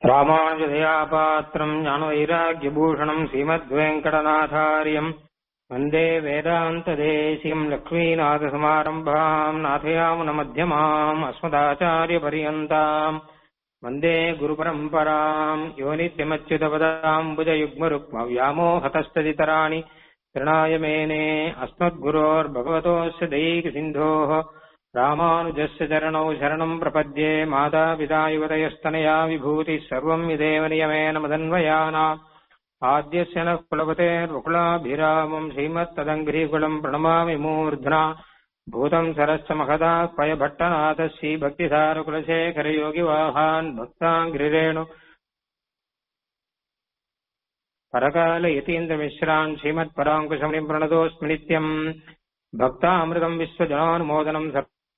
ராமானுஜதயாபாத்திரம் ஞானவைராக்கியபூஷணம் ஸ்ரீமத்வேங்கடநாதாரியம் வந்தே வேதாந்ததேசியம் லக்ஷ்மீநாதசமாரம்பாம் நாथयामुनमध्यमाम् अस्मदाचार्यपर्यन्ताम् वन्दे गुरुपरम्पराम् यो नित्यमच्युतपदाम्बुजयुग्मरुक्मव्यामोहतस्तदितराणि तृणाय मेने अस्मद्गुरोर्भगवतोऽस्य दैकसिन्धोः रामानुजस्य चरणौ शरणम् प्रपद्ये मातापिता युवतयस्तनया विभूतिः सर्वम् यदेव नियमेन मदन्वयानाम् आद्यस्य नः कुलपतेर्वकुलाभिरामम् श्रीमत्तदङ्घ्रीकुलम् प्रणमामि मूर्ध्ना भूतम् सरश्च महदाक्वयभट्टनाथः श्रीभक्तिसारकुलशेखरयोगिवाहान् भक्ताङ्घ्रिरेणु परकालयतीन्द्रमिश्रान् श्रीमत्पराङ्कुशमुनिम् प्रणतोऽस्मि नित्यम् भक्तामृतम् विश्वजनानुमोदनम्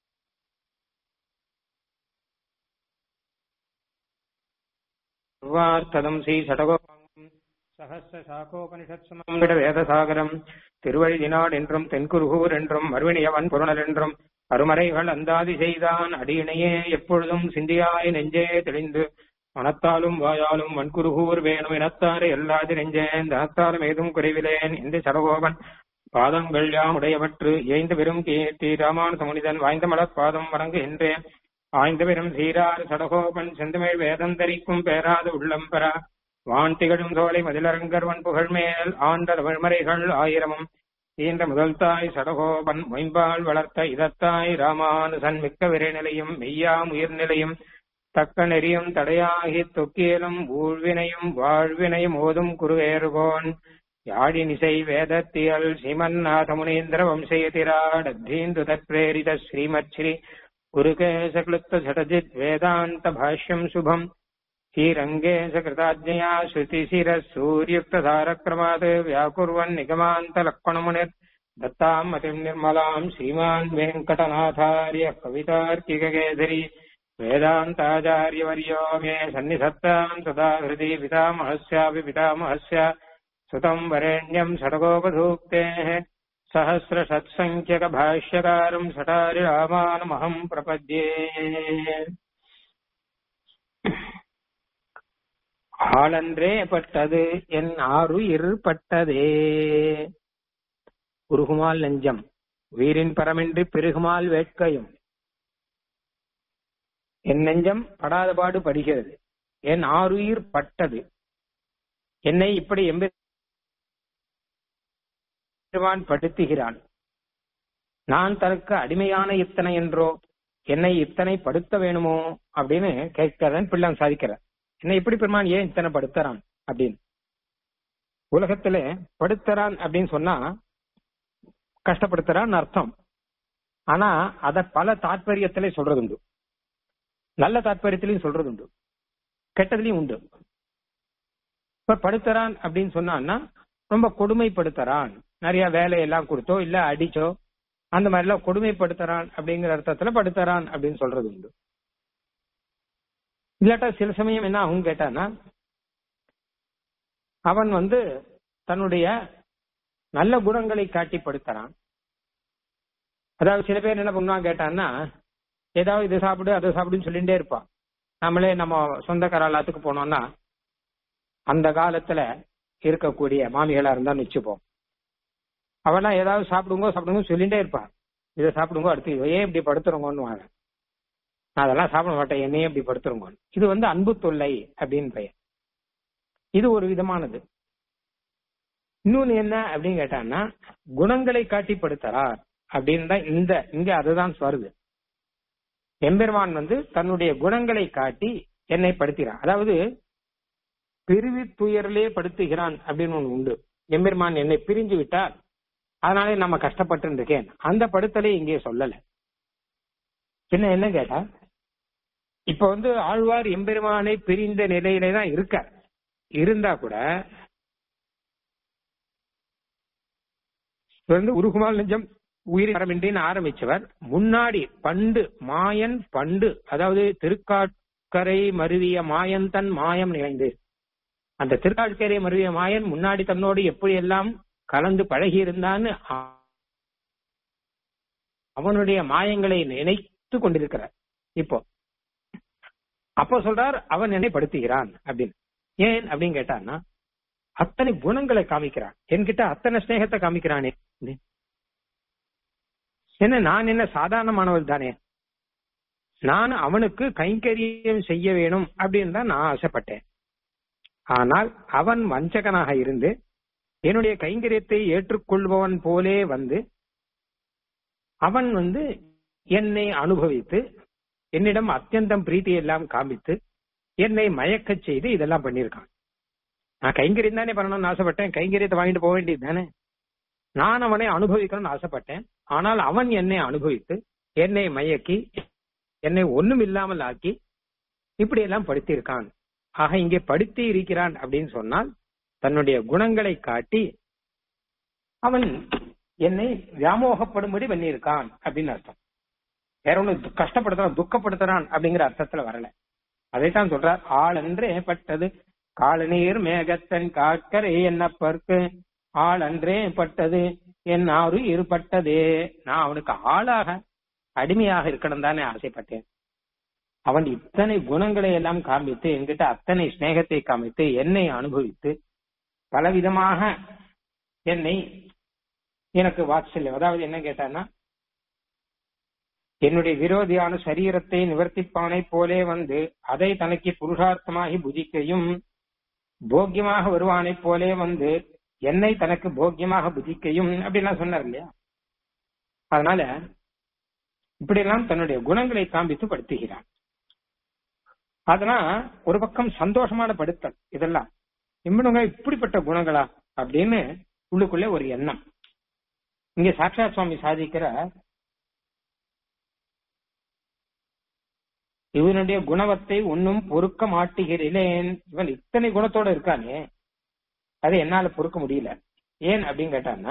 सर्वार्थदम् श्रीषटगोपाङ्गम् சகசிரசாகோபனிஷத்சமம் வேதசாகரம் திருவழிதினாட் என்றும் தென்குருகூர் என்றும் மறுவினியவன் பொருணல் என்றும் அருமறைகள் அந்தாதி செய்தான் அடியினையே எப்பொழுதும் சிந்தியாய் நெஞ்சே தெளிந்து மனத்தாலும் வாயாலும் வன்குருகூர் வேணும் இனத்தாறு எல்லாது நெஞ்சேன் தனத்தாலும் ஏதும் குறைவிலேன் இந்த சடகோபன் பாதங்கள் யாம் உடையவற்று ஏய்ந்த பெரும் கீர்த்தி ராமானுச முனிதன் வாய்ந்த மலர் பாதம் வணங்கு என்றேன் ஆய்ந்த பெரும் சீரார் சடகோபன் செந்தமிழ் வேதம் தரிக்கும் பேராத உள்ளம் பெறா வான் திகழும் சோலை மதிலரங்கர்வன் புகழ்மேல் ஆண்ட தமிழ்மறைகள் ஆயிரமும் ஈன்ற முதல் தாய் சடகோபன் மொயம்பால் வளர்த்த இதத்தாய் ராமானுசன் மிக்க விரைநிலையும் மெய்யாம் உயிர்நிலையும் தக்க நெறியும் தடையாகி தொக்கியலும் ஊழ்வினையும் வாழ்வினையும் ஓதும் குருவேறுகோன் யாழினிசை வேதத்தியல் ஸ்ரீமன்னாத முனீந்திர வம்சயதிராடத்தீந்து தத்பிரேரித ஸ்ரீமத் ஸ்ரீ குருகேசக்லுப்த சடஜித் வேதாந்த பாஷ்யம் சுபம் श्रीरङ्गेशकृताज्ञया श्रुतिशिरः सूर्युक्तधारक्रमात् व्याकुर्वन् निगमान्तलक्ष्मणमुनिर् दत्ताम् मतिम् निर्मलाम् श्रीमान् वेङ्कटनाथार्य कवितार्किककेसरी वेदान्ताचार्यवर्यो मे सन्निधत्ताम् सदा हृदि पितामहस्यापि पितामहस्य सुतम् वरेण्यम् षडगोपधूक्तेः सहस्रषत्सङ्ख्यकभाष्यकारम् सटारि रामानमहम् प्रपद्ये ஆளன்றே பட்டது என் ஆறுயிர் பட்டதே உருகுமால் நெஞ்சம் உயிரின் பரமின்றி பெருகுமால் வேட்கையும் என் நெஞ்சம் படாத பாடு படுகிறது என் ஆறுயிர் பட்டது என்னை இப்படி எம்பெருமான் படுத்துகிறான் நான் தனக்கு அடிமையான இத்தனை என்றோ என்னை இத்தனை படுத்த வேணுமோ அப்படின்னு கேட்கிறேன் பிள்ளை சாதிக்கிறார் என்னை எப்படி பெருமான் ஏன் இத்தனை படுத்துறான் அப்படின்னு உலகத்துல படுத்துறான் அப்படின்னு சொன்னா கஷ்டப்படுத்துறான்னு அர்த்தம் ஆனா அத பல தாற்பயத்திலே சொல்றது உண்டு நல்ல தாற்பயத்திலையும் சொல்றது உண்டு கெட்டதுலயும் உண்டு இப்ப படுத்துறான் அப்படின்னு சொன்னான்னா ரொம்ப கொடுமைப்படுத்துறான் நிறைய வேலையெல்லாம் கொடுத்தோ இல்ல அடிச்சோ அந்த மாதிரி எல்லாம் கொடுமைப்படுத்துறான் அப்படிங்கிற அர்த்தத்துல படுத்துறான் அப்படின்னு சொல்றது உண்டு இல்லாட்டா சில சமயம் என்ன ஆகும் கேட்டானா அவன் வந்து தன்னுடைய நல்ல குணங்களை காட்டிப்படுத்துறான் அதாவது சில பேர் என்ன பண்ணுவான் கேட்டான்னா ஏதாவது இதை சாப்பிடு அதை சாப்பிடுன்னு சொல்லிட்டே இருப்பான் நம்மளே நம்ம சொந்தக்கார எல்லாத்துக்கு போனோம்னா அந்த காலத்துல இருக்கக்கூடிய மாமிகளா இருந்தான்னு வச்சுப்போம் அவெல்லாம் ஏதாவது சாப்பிடுங்க சாப்பிடுங்க சொல்லிட்டே இருப்பான் இதை சாப்பிடுங்க அடுத்து ஏன் இப்படி படுத்துறோங்கன்னு வாங்க நான் அதெல்லாம் சாப்பிட மாட்டேன் என்னையே இப்படி படுத்துருங்க இது வந்து அன்பு தொல்லை அப்படின்னு பெயர் இது ஒரு விதமானது இன்னொன்னு என்ன அப்படின்னு கேட்டான்னா குணங்களை காட்டிப்படுத்துறார் அப்படின்னு தான் இந்த இங்க அதுதான் வருது எம்பெருமான் வந்து தன்னுடைய குணங்களை காட்டி என்னை படுத்துகிறான் அதாவது பிரிவி துயரிலே படுத்துகிறான் அப்படின்னு ஒண்ணு உண்டு எம்பெருமான் என்னை பிரிஞ்சு விட்டார் அதனாலே நம்ம கஷ்டப்பட்டு இருக்கேன் அந்த படுத்தலை இங்கே சொல்லல பின்ன என்ன கேட்டா இப்ப வந்து ஆழ்வார் எம்பெருமானை பிரிந்த நிலையிலே தான் இருக்க இருந்தா கூட வந்து உருகுமால் நெஞ்சம் உயிர் வரமின்றின்னு ஆரம்பிச்சவர் முன்னாடி பண்டு மாயன் பண்டு அதாவது திருக்காட்கரை மருவிய மாயன் தன் மாயம் நினைந்து அந்த திருக்காட்கரை மருவிய மாயன் முன்னாடி தன்னோடு எப்படி எல்லாம் கலந்து பழகி இருந்தான்னு அவனுடைய மாயங்களை நினைத்து கொண்டிருக்கிறார் இப்போ அப்ப சொல்றார் அவன் என்னை படுத்துகிறான் அப்படின்னு ஏன் அப்படின்னு கேட்டான்னா அத்தனை குணங்களை காமிக்கிறான் என்கிட்ட அத்தனை ஸ்நேகத்தை காமிக்கிறானே என்ன நான் என்ன சாதாரணமானவள் தானே நான் அவனுக்கு கைங்கரியம் செய்ய வேணும் அப்படின்னு தான் நான் ஆசைப்பட்டேன் ஆனால் அவன் வஞ்சகனாக இருந்து என்னுடைய கைங்கரியத்தை ஏற்றுக்கொள்பவன் போலே வந்து அவன் வந்து என்னை அனுபவித்து என்னிடம் அத்தியந்தம் பிரீத்தி எல்லாம் காமித்து என்னை மயக்கச் செய்து இதெல்லாம் பண்ணியிருக்கான் நான் கைங்கரியம் தானே பண்ணணும்னு ஆசைப்பட்டேன் கைங்கரியத்தை வாங்கிட்டு போக வேண்டியது தானே நான் அவனை அனுபவிக்கணும்னு ஆசைப்பட்டேன் ஆனால் அவன் என்னை அனுபவித்து என்னை மயக்கி என்னை ஒண்ணும் இல்லாமல் ஆக்கி இப்படி எல்லாம் படுத்தியிருக்கான் ஆக இங்கே படுத்தி இருக்கிறான் அப்படின்னு சொன்னால் தன்னுடைய குணங்களை காட்டி அவன் என்னை வியாமோகப்படும்படி பண்ணியிருக்கான் அப்படின்னு அர்த்தம் வேற ஒண்ணு கஷ்டப்படுத்துறான் துக்கப்படுத்துறான் அப்படிங்கிற அர்த்தத்துல வரல அதைத்தான் சொல்றார் ஆளன்றே பட்டது காலநீர் மேகத்தன் காக்கரை என்ன பற்கு ஆளன்றே பட்டது என் ஆறு இருப்பட்டதே நான் அவனுக்கு ஆளாக அடிமையாக இருக்கணும் தானே ஆசைப்பட்டேன் அவன் இத்தனை குணங்களை எல்லாம் காமித்து என்கிட்ட அத்தனை ஸ்நேகத்தை காமித்து என்னை அனுபவித்து பலவிதமாக என்னை எனக்கு வாத்சல்யம் அதாவது என்ன கேட்டான்னா என்னுடைய விரோதியான சரீரத்தை நிவர்த்திப்பானை போலே வந்து அதை தனக்கு புருஷார்த்தமாகி புஜிக்கையும் போக்கியமாக வருவானை போலே வந்து என்னை தனக்கு போக்கியமாக புஜிக்கையும் அப்படின்லாம் சொன்னார் இல்லையா அதனால இப்படியெல்லாம் தன்னுடைய குணங்களை காண்பித்து படுத்துகிறான் அதனால் ஒரு பக்கம் சந்தோஷமான படுத்தல் இதெல்லாம் இவனுங்க இப்படிப்பட்ட குணங்களா அப்படின்னு உள்ளுக்குள்ளே ஒரு எண்ணம் இங்க சாட்சாத் சுவாமி சாதிக்கிற இவனுடைய குணவத்தை ஒன்னும் பொறுக்க மாட்டுகிறேன் இவன் இத்தனை குணத்தோட இருக்கானே அதை என்னால பொறுக்க முடியல ஏன் அப்படின்னு கேட்டான்னா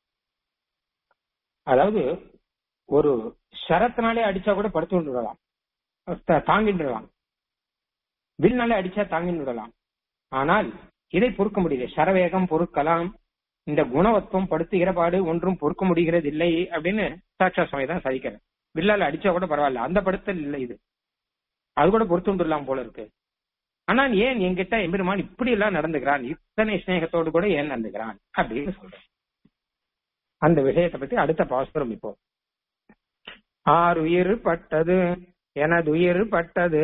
அதாவது ஒரு சரத்தினாலே அடிச்சா கூட படுத்து விடலாம் தாங்கிட்டு விடலாம் வில்னாலே அடிச்சா தாங்கிட்டு விடலாம் ஆனால் இதை பொறுக்க முடியல சரவேகம் பொறுக்கலாம் இந்த குணவத்துவம் படுத்துகிற பாடு ஒன்றும் பொறுக்க முடிகிறது இல்லை அப்படின்னு சாட்சா சுவாமி தான் சாதிக்கிறேன் வில்லால அடிச்சா கூட பரவாயில்ல அந்த படுத்தல் இல்லை இது அது கூட பொறுத்து விடலாம் போல இருக்கு ஆனால் ஏன் என்கிட்ட எம்பெருமான் இப்படி எல்லாம் நடந்துக்கிறான் இத்தனை சிநேகத்தோடு கூட ஏன் நடந்துக்கிறான் அப்படின்னு சொல்றேன் அந்த விஷயத்தை பத்தி அடுத்த பாசுரம் இப்போ ஆறு உயிர் பட்டது எனது உயிர் பட்டது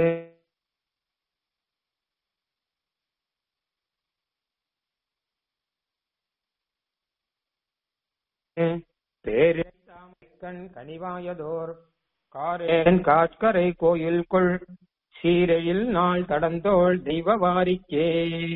பேரன் கனிவாயதோர் காரேன் காட்கரை கோயில் கொள் சீரையில் நாள் தடந்தோள் தெய்வ வாரிக்கே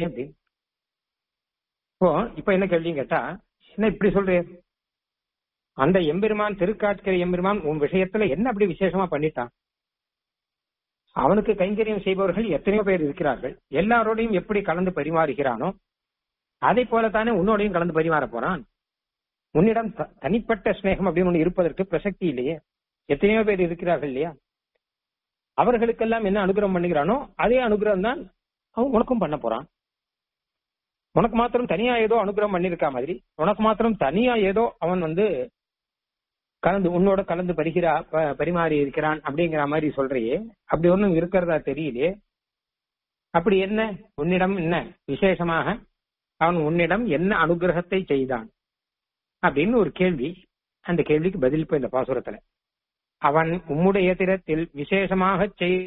இப்போ இப்ப என்ன கேள்வியும் கேட்டா என்ன இப்படி சொல்றேன் அந்த எம்பெருமான் திருக்காட்கரை எம்பெருமான் உன் விஷயத்துல என்ன அப்படி விசேஷமா பண்ணிட்டான் அவனுக்கு கைங்கரியம் செய்பவர்கள் எத்தனையோ பேர் இருக்கிறார்கள் எல்லாரோடையும் எப்படி கலந்து பரிமாறுகிறானோ அதை போலத்தானே உன்னோடையும் கலந்து பரிமாற போறான் உன்னிடம் தனிப்பட்ட ஸ்நேகம் அப்படின்னு ஒண்ணு இருப்பதற்கு பிரசக்தி இல்லையே எத்தனையோ பேர் இருக்கிறார்கள் இல்லையா அவர்களுக்கெல்லாம் என்ன அனுகிரகம் பண்ணுகிறானோ அதே அனுகிரகம் தான் அவன் உனக்கும் பண்ண போறான் உனக்கு மாத்திரம் தனியா ஏதோ அனுகிரகம் பண்ணிருக்கா மாதிரி உனக்கு மாத்திரம் தனியா ஏதோ அவன் வந்து கலந்து உன்னோட கலந்து பரிகிறா பரிமாறி இருக்கிறான் அப்படிங்கிற மாதிரி சொல்றியே அப்படி ஒண்ணும் இருக்கிறதா தெரியலையே அப்படி என்ன உன்னிடம் என்ன விசேஷமாக அவன் உன்னிடம் என்ன அனுகிரகத்தை செய்தான் அப்படின்னு ஒரு கேள்வி அந்த கேள்விக்கு பதில் இப்ப இந்த பாசுரத்துல அவன் உம்முடைய திறத்தில் விசேஷமாக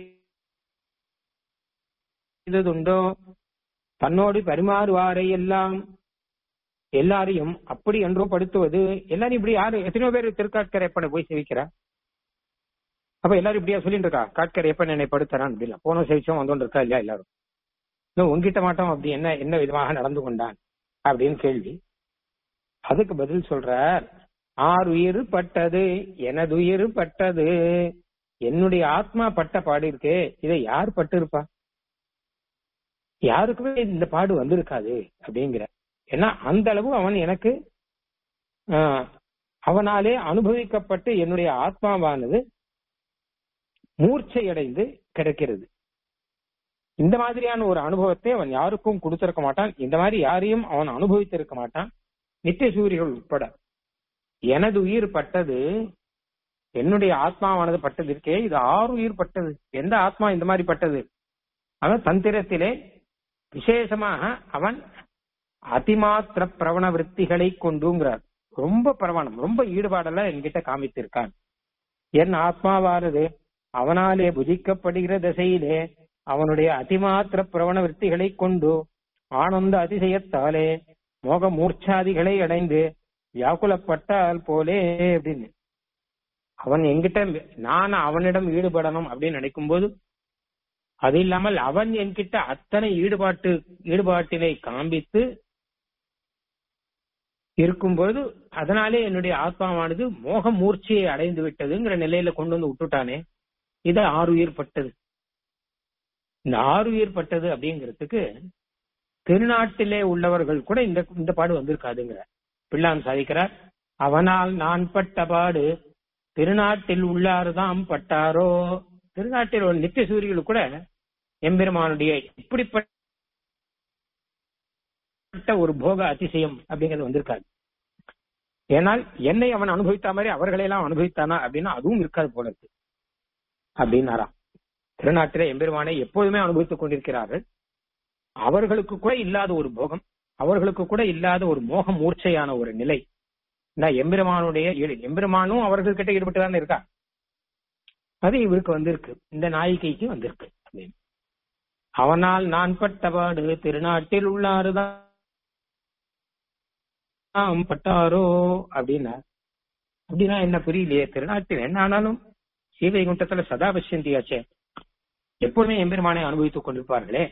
செய்ததுண்டோ தன்னோடு பரிமாறுவாரை எல்லாம் எல்லாரையும் அப்படி என்றோ படுத்துவது எல்லாரும் இப்படி யாரு எத்தனையோ பேர் திருக்காட்கரை எப்பனை போய் சேவிக்கிறா அப்ப எல்லாரும் இப்படியா சொல்லிட்டு இருக்கா காட்கரை எப்ப என்னை படுத்துறான் அப்படின்னா போன சேவிச்சோம் வந்தோண்டு இருக்கா இல்லையா எல்லாரும் இன்னும் உங்ககிட்ட மாட்டோம் அப்படி என்ன என்ன விதமாக நடந்து கொண்டான் அப்படின்னு கேள்வி அதுக்கு பதில் சொல்றார் ஆறு உயிர் பட்டது எனது உயிர் பட்டது என்னுடைய ஆத்மா பட்ட பாடு இருக்கே இதை யார் பட்டு இருப்பா யாருக்குமே இந்த பாடு வந்திருக்காது அப்படிங்கிற ஏன்னா அந்த அளவு அவன் எனக்கு அவனாலே அனுபவிக்கப்பட்டு என்னுடைய ஆத்மாவானது மூர்ச்சை அடைந்து கிடைக்கிறது இந்த மாதிரியான ஒரு அனுபவத்தை அவன் யாருக்கும் கொடுத்திருக்க மாட்டான் இந்த மாதிரி யாரையும் அவன் அனுபவித்திருக்க மாட்டான் நித்திய சூரியர்கள் உட்பட எனது உயிர் பட்டது என்னுடைய ஆத்மாவானது பட்டது இருக்கே இது ஆறு உயிர் பட்டது எந்த ஆத்மா இந்த மாதிரி பட்டது அவன் தந்திரத்திலே விசேஷமாக அவன் அதிமாத்திர பிரவண விற்த்திகளை கொண்டுங்கிறார் ரொம்ப பிரவணம் ரொம்ப ஈடுபாடெல்லாம் என்கிட்ட காமித்திருக்கான் என் ஆத்மாவானது அவனாலே புஜிக்கப்படுகிற திசையிலே அவனுடைய அதிமாத்திர பிரவண விற்த்திகளை கொண்டு ஆனந்த அதிசயத்தாலே மோக மூர்ச்சாதிகளை அடைந்து வியாக்குலப்பட்டால் போலே அப்படின்னு அவன் என்கிட்ட நான் அவனிடம் ஈடுபடணும் அப்படின்னு நினைக்கும் போது அது இல்லாமல் அவன் என்கிட்ட அத்தனை ஈடுபாட்டு ஈடுபாட்டினை காண்பித்து இருக்கும்போது அதனாலே என்னுடைய ஆத்மாவானது மோக மூர்ச்சியை அடைந்து விட்டதுங்கிற நிலையில கொண்டு வந்து விட்டுட்டானே இது ஆறுயிர் பட்டது இந்த ஆறுயிர் பட்டது அப்படிங்கிறதுக்கு திருநாட்டிலே உள்ளவர்கள் கூட இந்த இந்த பாடு வந்திருக்காதுங்கிற பிள்ளான் சாதிக்கிறார் அவனால் நான் பட்ட பாடு திருநாட்டில் உள்ளாருதாம் பட்டாரோ திருநாட்டில் உள்ள நித்திய சூரியர்கள் கூட எம்பெருமானுடைய இப்படிப்பட்ட ஒரு போக அதிசயம் அப்படிங்கிறது வந்திருக்காது ஏனால் என்னை அவன் அனுபவித்த மாதிரி அவர்களை எல்லாம் அனுபவித்தானா அப்படின்னா அதுவும் இருக்காது போல இருக்கு அப்படின்னாராம் திருநாட்டிலே எம்பெருமானை எப்போதுமே அனுபவித்துக் கொண்டிருக்கிறார்கள் அவர்களுக்கு கூட இல்லாத ஒரு போகம் அவர்களுக்கு கூட இல்லாத ஒரு மோக மூர்ச்சையான ஒரு நிலை நான் எம்பெருமானுடைய எம்பெருமானும் அவர்கள் கிட்ட ஈடுபட்டு தானே இருக்கா அது இவருக்கு வந்திருக்கு இந்த நாயிகைக்கு வந்திருக்கு அப்படின்னு அவனால் நான் பட்டபாடு திருநாட்டில் உள்ளாருதான் பட்டாரோ அப்படின்னா அப்படின்னா என்ன புரியலையே திருநாட்டில் என்ன ஆனாலும் சீவைகுண்டத்துல சதா பசியந்தியாச்சே எப்போதுமே எம்பெருமானை அனுபவித்துக் கொண்டிருப்பார்களே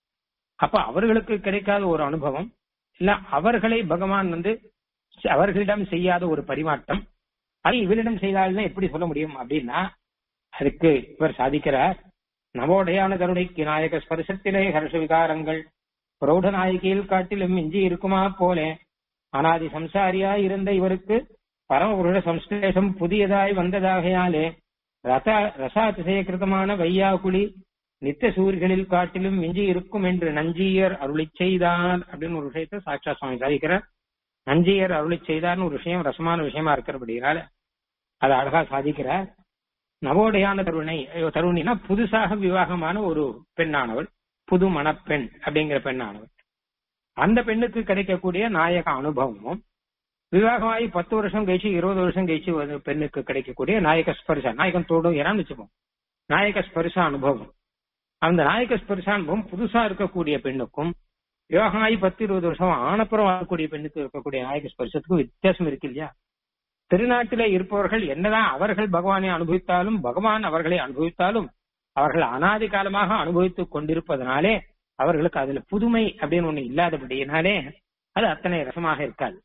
அப்ப அவர்களுக்கு கிடைக்காத ஒரு அனுபவம் இல்ல அவர்களை பகவான் வந்து அவர்களிடம் செய்யாத ஒரு பரிமாற்றம் அது இவரிடம் செய்தால்தான் எப்படி சொல்ல முடியும் அப்படின்னா அதுக்கு இவர் சாதிக்கிறார் நவோடையான கருணைக்கு நாயக ஸ்பர்சத்திலே ஹர்ஷ விகாரங்கள் பிரௌட நாயகியில் காட்டிலும் மிஞ்சி இருக்குமா போல அனாதி சம்சாரியா இருந்த இவருக்கு பரமபுருஷ சம்ஸ்லேஷம் புதியதாய் வந்ததாகையாலே ரத ரசாதிசயகிருதமான வையாகுழி நித்திய சூரிகளில் காட்டிலும் மிஞ்சி இருக்கும் என்று நஞ்சியர் அருளி செய்தார் அப்படின்னு ஒரு விஷயத்த சாட்சா சுவாமி சாதிக்கிறார் நஞ்சியர் அருளி செய்தார்னு ஒரு விஷயம் ரசமான விஷயமா இருக்கிறபடினால அதை அழகா சாதிக்கிறார் நவோடையான தருணை தருணினா புதுசாக விவாகமான ஒரு பெண்ணானவள் புது மணப்பெண் அப்படிங்கிற பெண்ணானவள் அந்த பெண்ணுக்கு கிடைக்கக்கூடிய நாயக அனுபவமும் விவாகமாகி பத்து வருஷம் கழிச்சு இருபது வருஷம் கழிச்சு ஒரு பெண்ணுக்கு கிடைக்கக்கூடிய நாயக ஸ்பர்ச நாயகன் தோடும் ஏறான்னு வச்சுப்போம் நாயக ஸ்பர்ச அனுபவம் அந்த நாயக ஸ்பர்ச அனுபவம் புதுசா இருக்கக்கூடிய பெண்ணுக்கும் விவாகமாகி பத்து இருபது வருஷம் ஆனப்புறம் வரக்கூடிய பெண்ணுக்கு இருக்கக்கூடிய நாயக ஸ்பர்சத்துக்கும் வித்தியாசம் இருக்கு இல்லையா திருநாட்டிலே இருப்பவர்கள் என்னதான் அவர்கள் பகவானை அனுபவித்தாலும் பகவான் அவர்களை அனுபவித்தாலும் அவர்கள் அனாதி காலமாக அனுபவித்துக் கொண்டிருப்பதனாலே அவர்களுக்கு அதுல புதுமை அப்படின்னு ஒண்ணு இல்லாதபடியினாலே அது அத்தனை ரசமாக இருக்காது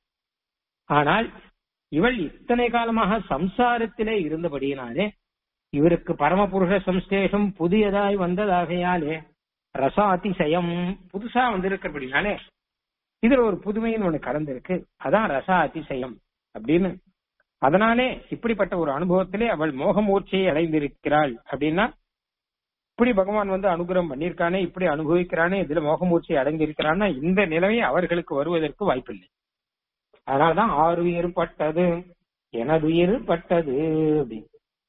ஆனால் இவள் இத்தனை காலமாக சம்சாரத்திலே இருந்தபடியினாலே இவருக்கு பரமபுருஷ சம்ஸ்லேஷம் புதியதாய் வந்ததாகையாலே ரசாதிசயம் புதுசா வந்திருக்கிறபடினாலே இதுல ஒரு புதுமைன்னு ஒண்ணு கலந்திருக்கு அதான் ரச அதிசயம் அப்படின்னு அதனாலே இப்படிப்பட்ட ஒரு அனுபவத்திலே அவள் மோகமூர்ச்சியை அடைந்திருக்கிறாள் அப்படின்னா இப்படி பகவான் வந்து அனுகிரகம் பண்ணியிருக்கானே இப்படி அனுபவிக்கிறானே இதுல மோகமூர்ச்சியை அடைந்திருக்கிறான்னா இந்த நிலைமை அவர்களுக்கு வருவதற்கு வாய்ப்பில்லை அதனாலதான் ஆறுயிர் பட்டது எனதுயிர் பட்டது அப்படின்னு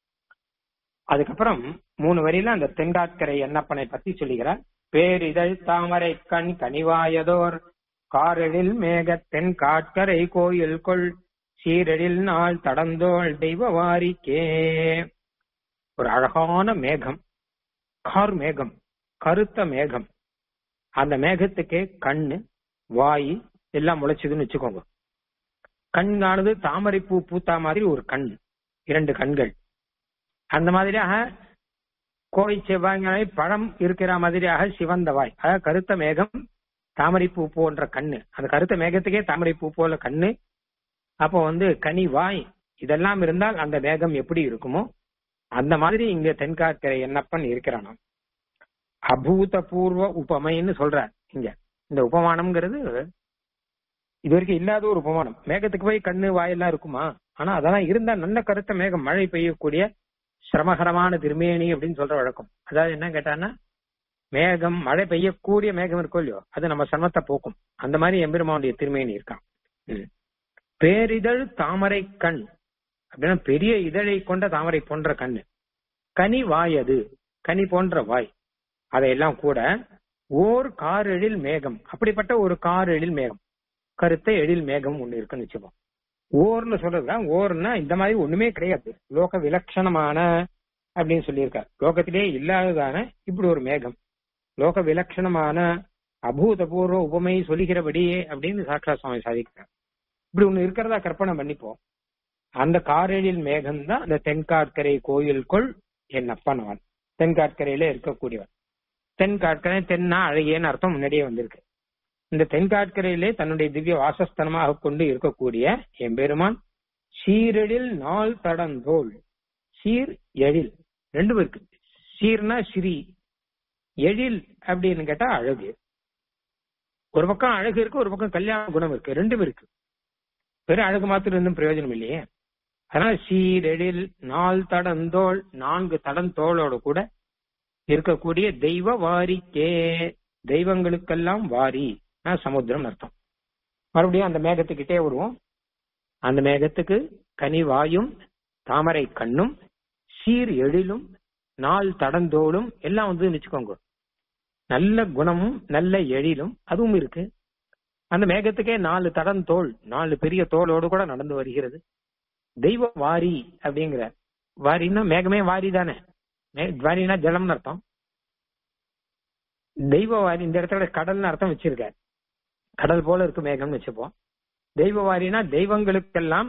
அதுக்கப்புறம் மூணு வரியில அந்த தென்காட்கரை எண்ணப்பனை பத்தி சொல்லுகிறார் பேரிதழ் தாமரை கண் கனிவாயதோர் காரெழில் மேக தென் காட்கரை கோயில் கொள் சீரெழில் நாள் தடந்தோள் தெய்வ வாரிக்கே ஒரு அழகான மேகம் கார் மேகம் கருத்த மேகம் அந்த மேகத்துக்கு கண்ணு வாய் எல்லாம் முளைச்சதுன்னு வச்சுக்கோங்க கண்ணானது தாமரை பூ பூத்தா மாதிரி ஒரு கண் இரண்டு கண்கள் அந்த மாதிரியாக கோவை செவ்வாய் பழம் இருக்கிற மாதிரியாக சிவந்த வாய் அதாவது கருத்த மேகம் தாமரை பூ போன்ற கண்ணு அந்த கருத்த மேகத்துக்கே தாமரை பூ போல கண்ணு அப்போ வந்து கனி வாய் இதெல்லாம் இருந்தால் அந்த மேகம் எப்படி இருக்குமோ அந்த மாதிரி இங்க தென்காக்கரை என்னப்பன் இருக்கிறானாம் அபூதபூர்வ உபமைன்னு சொல்றார் இங்க இந்த உபமானம்ங்கிறது இது வரைக்கும் இல்லாத ஒரு உபமானம் மேகத்துக்கு போய் கண்ணு வாயெல்லாம் இருக்குமா ஆனா அதெல்லாம் இருந்தா நல்ல கருத்த மேகம் மழை பெய்யக்கூடிய சிரமகரமான திருமேனி அப்படின்னு சொல்ற வழக்கம் அதாவது என்ன கேட்டான்னா மேகம் மழை பெய்யக்கூடிய மேகம் இருக்கும் இல்லையோ அது நம்ம சர்மத்தை போக்கும் அந்த மாதிரி எம்பெருமானுடைய திருமேனி இருக்கான் பேரிதழ் தாமரை கண் அப்படின்னா பெரிய இதழை கொண்ட தாமரை போன்ற கண்ணு கனி வாய் அது கனி போன்ற வாய் அதையெல்லாம் கூட ஓர் காரெழில் மேகம் அப்படிப்பட்ட ஒரு காரெழில் மேகம் கருத்த எழில் மேகம் ஒண்ணு இருக்குன்னு வச்சுப்போம் ஓர்னு சொல்றதுதான் ஓர்னா இந்த மாதிரி ஒண்ணுமே கிடையாது லோக விலட்சணமான அப்படின்னு சொல்லியிருக்கார் லோகத்திலே இல்லாததான இப்படி ஒரு மேகம் லோக விலட்சணமான அபூதபூர்வ உபமை சொல்லுகிறபடியே அப்படின்னு சாட்சா சுவாமி சாதிக்கிறார் இப்படி ஒண்ணு இருக்கிறதா கற்பனை பண்ணிப்போம் அந்த காரெழில் மேகம் தான் அந்த தென்காட்கரை கோயிலுக்குள் என் அப்பனவன் தென்காட்கரையில இருக்கக்கூடியவன் தென்காட்கரை தென்னா அழகியன்னு அர்த்தம் முன்னாடியே வந்திருக்கு இந்த தென்காட்கரையிலே தன்னுடைய திவ்ய வாசஸ்தனமாக கொண்டு இருக்கக்கூடிய எம்பெருமான் சீரெழில் நாள் தடந்தோள் சீர் எழில் ரெண்டும் இருக்கு சீர்னா ஸ்ரீ எழில் அப்படின்னு கேட்டா அழகு ஒரு பக்கம் அழகு இருக்கு ஒரு பக்கம் கல்யாண குணம் இருக்கு ரெண்டும் இருக்கு வெறும் அழகு மாத்திரம் இருந்தும் பிரயோஜனம் இல்லையே அதனால சீரெழில் நாள் தடந்தோள் நான்கு தடந்தோளோட கூட இருக்கக்கூடிய தெய்வ வாரிக்கே தெய்வங்களுக்கெல்லாம் வாரி சமுத்திரம் அர்த்தம் மறுபடியும் அந்த மேகத்துக்கிட்டே வருவோம் அந்த மேகத்துக்கு கனிவாயும் தாமரை கண்ணும் சீர் எழிலும் நாள் தடந்தோளும் எல்லாம் வந்து வச்சுக்கோங்க நல்ல குணமும் நல்ல எழிலும் அதுவும் இருக்கு அந்த மேகத்துக்கே நாலு தடந்தோள் நாலு பெரிய தோளோடு கூட நடந்து வருகிறது தெய்வ வாரி அப்படிங்கிற வாரின்னா மேகமே வாரி தானே வாரினா ஜலம்னு அர்த்தம் தெய்வ வாரி இந்த இடத்துல கடல்னு அர்த்தம் வச்சிருக்காரு கடல் போல இருக்கு மேகம்னு வச்சுப்போம் தெய்வ வாரினா தெய்வங்களுக்கெல்லாம்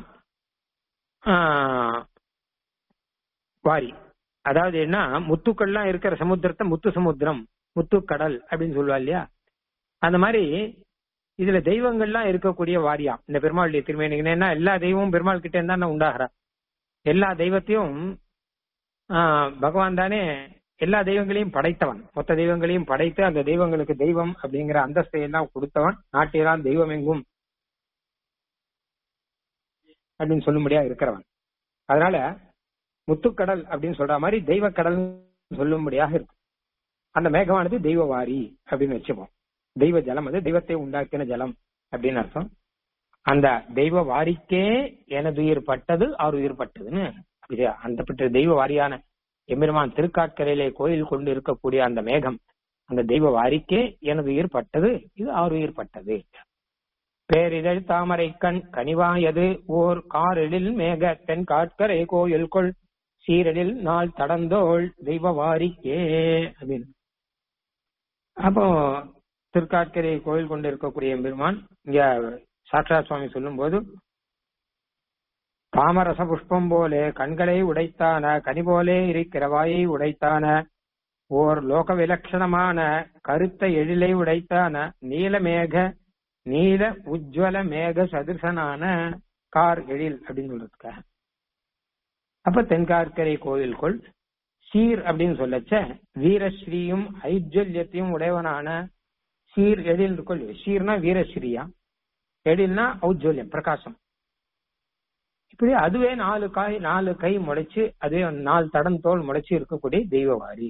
வாரி அதாவது என்ன முத்துக்கள்லாம் இருக்கிற சமுத்திரத்தை முத்து சமுத்திரம் முத்து கடல் அப்படின்னு சொல்லுவா இல்லையா அந்த மாதிரி இதுல தெய்வங்கள்லாம் இருக்கக்கூடிய வாரியா இந்த பெருமாளுடைய திருமேனிக்கு என்ன எல்லா தெய்வமும் பெருமாள் கிட்ட இருந்தா உண்டாகிறா எல்லா தெய்வத்தையும் பகவான் தானே எல்லா தெய்வங்களையும் படைத்தவன் மொத்த தெய்வங்களையும் படைத்து அந்த தெய்வங்களுக்கு தெய்வம் அப்படிங்கிற அந்தஸ்தை எல்லாம் கொடுத்தவன் நாட்டிலாம் தெய்வம் எங்கும் அப்படின்னு சொல்லும்படியா இருக்கிறவன் அதனால முத்துக்கடல் அப்படின்னு சொல்ற மாதிரி தெய்வ கடல் சொல்லும்படியாக இருக்கு அந்த மேகமானது தெய்வ வாரி அப்படின்னு வச்சுப்போம் தெய்வ ஜலம் அது தெய்வத்தை உண்டாக்கின ஜலம் அப்படின்னு அர்த்தம் அந்த தெய்வ வாரிக்கே எனது உயிர் பட்டது அவர் உயிர் பட்டதுன்னு இது அந்த பெற்ற தெய்வ வாரியான எம்பெருமான் திருக்காட்கரையிலே கோயில் கொண்டு இருக்கக்கூடிய அந்த மேகம் அந்த தெய்வ வாரிக்கே எனது உயிர் பட்டது இது அவர் உயிர் பட்டது பேரிதழ் தாமரை கண் கனிவாயது ஓர் காரெழில் மேக தென் காட்கரை கோயில் கொள் சீரலில் நாள் தடந்தோள் தெய்வ வாரிக்கே அப்படின்னு அப்போ திருக்காட்கரை கோயில் கொண்டு இருக்கக்கூடிய பெருமான் இங்க சாட்சா சுவாமி சொல்லும் போது தாமரச புஷ்பம் போலே கண்களை உடைத்தான கனி போலே இருக்கிற வாயை உடைத்தான ஓர் லோக விலட்சணமான கருத்த எழிலை உடைத்தான நீலமேக நீல உஜ்வல மேக சதுசனான கார் எழில் அப்படின்னு சொல்றதுக்காக அப்ப தென்கார்கரை கோயிலுக்குள் சீர் அப்படின்னு சொல்லச்ச வீரஸ்ரீயும் ஐஜல்யத்தையும் உடையவனான சீர் எழில் இருக்குள் சீர்னா வீரஸ்ரீயா எழில்னா ஔஜ்வல்யம் பிரகாசம் இப்படி அதுவே நாலு காய் நாலு கை முளைச்சு அதுவே நாலு தடம் தோல் முளைச்சு இருக்கக்கூடிய தெய்வவாரி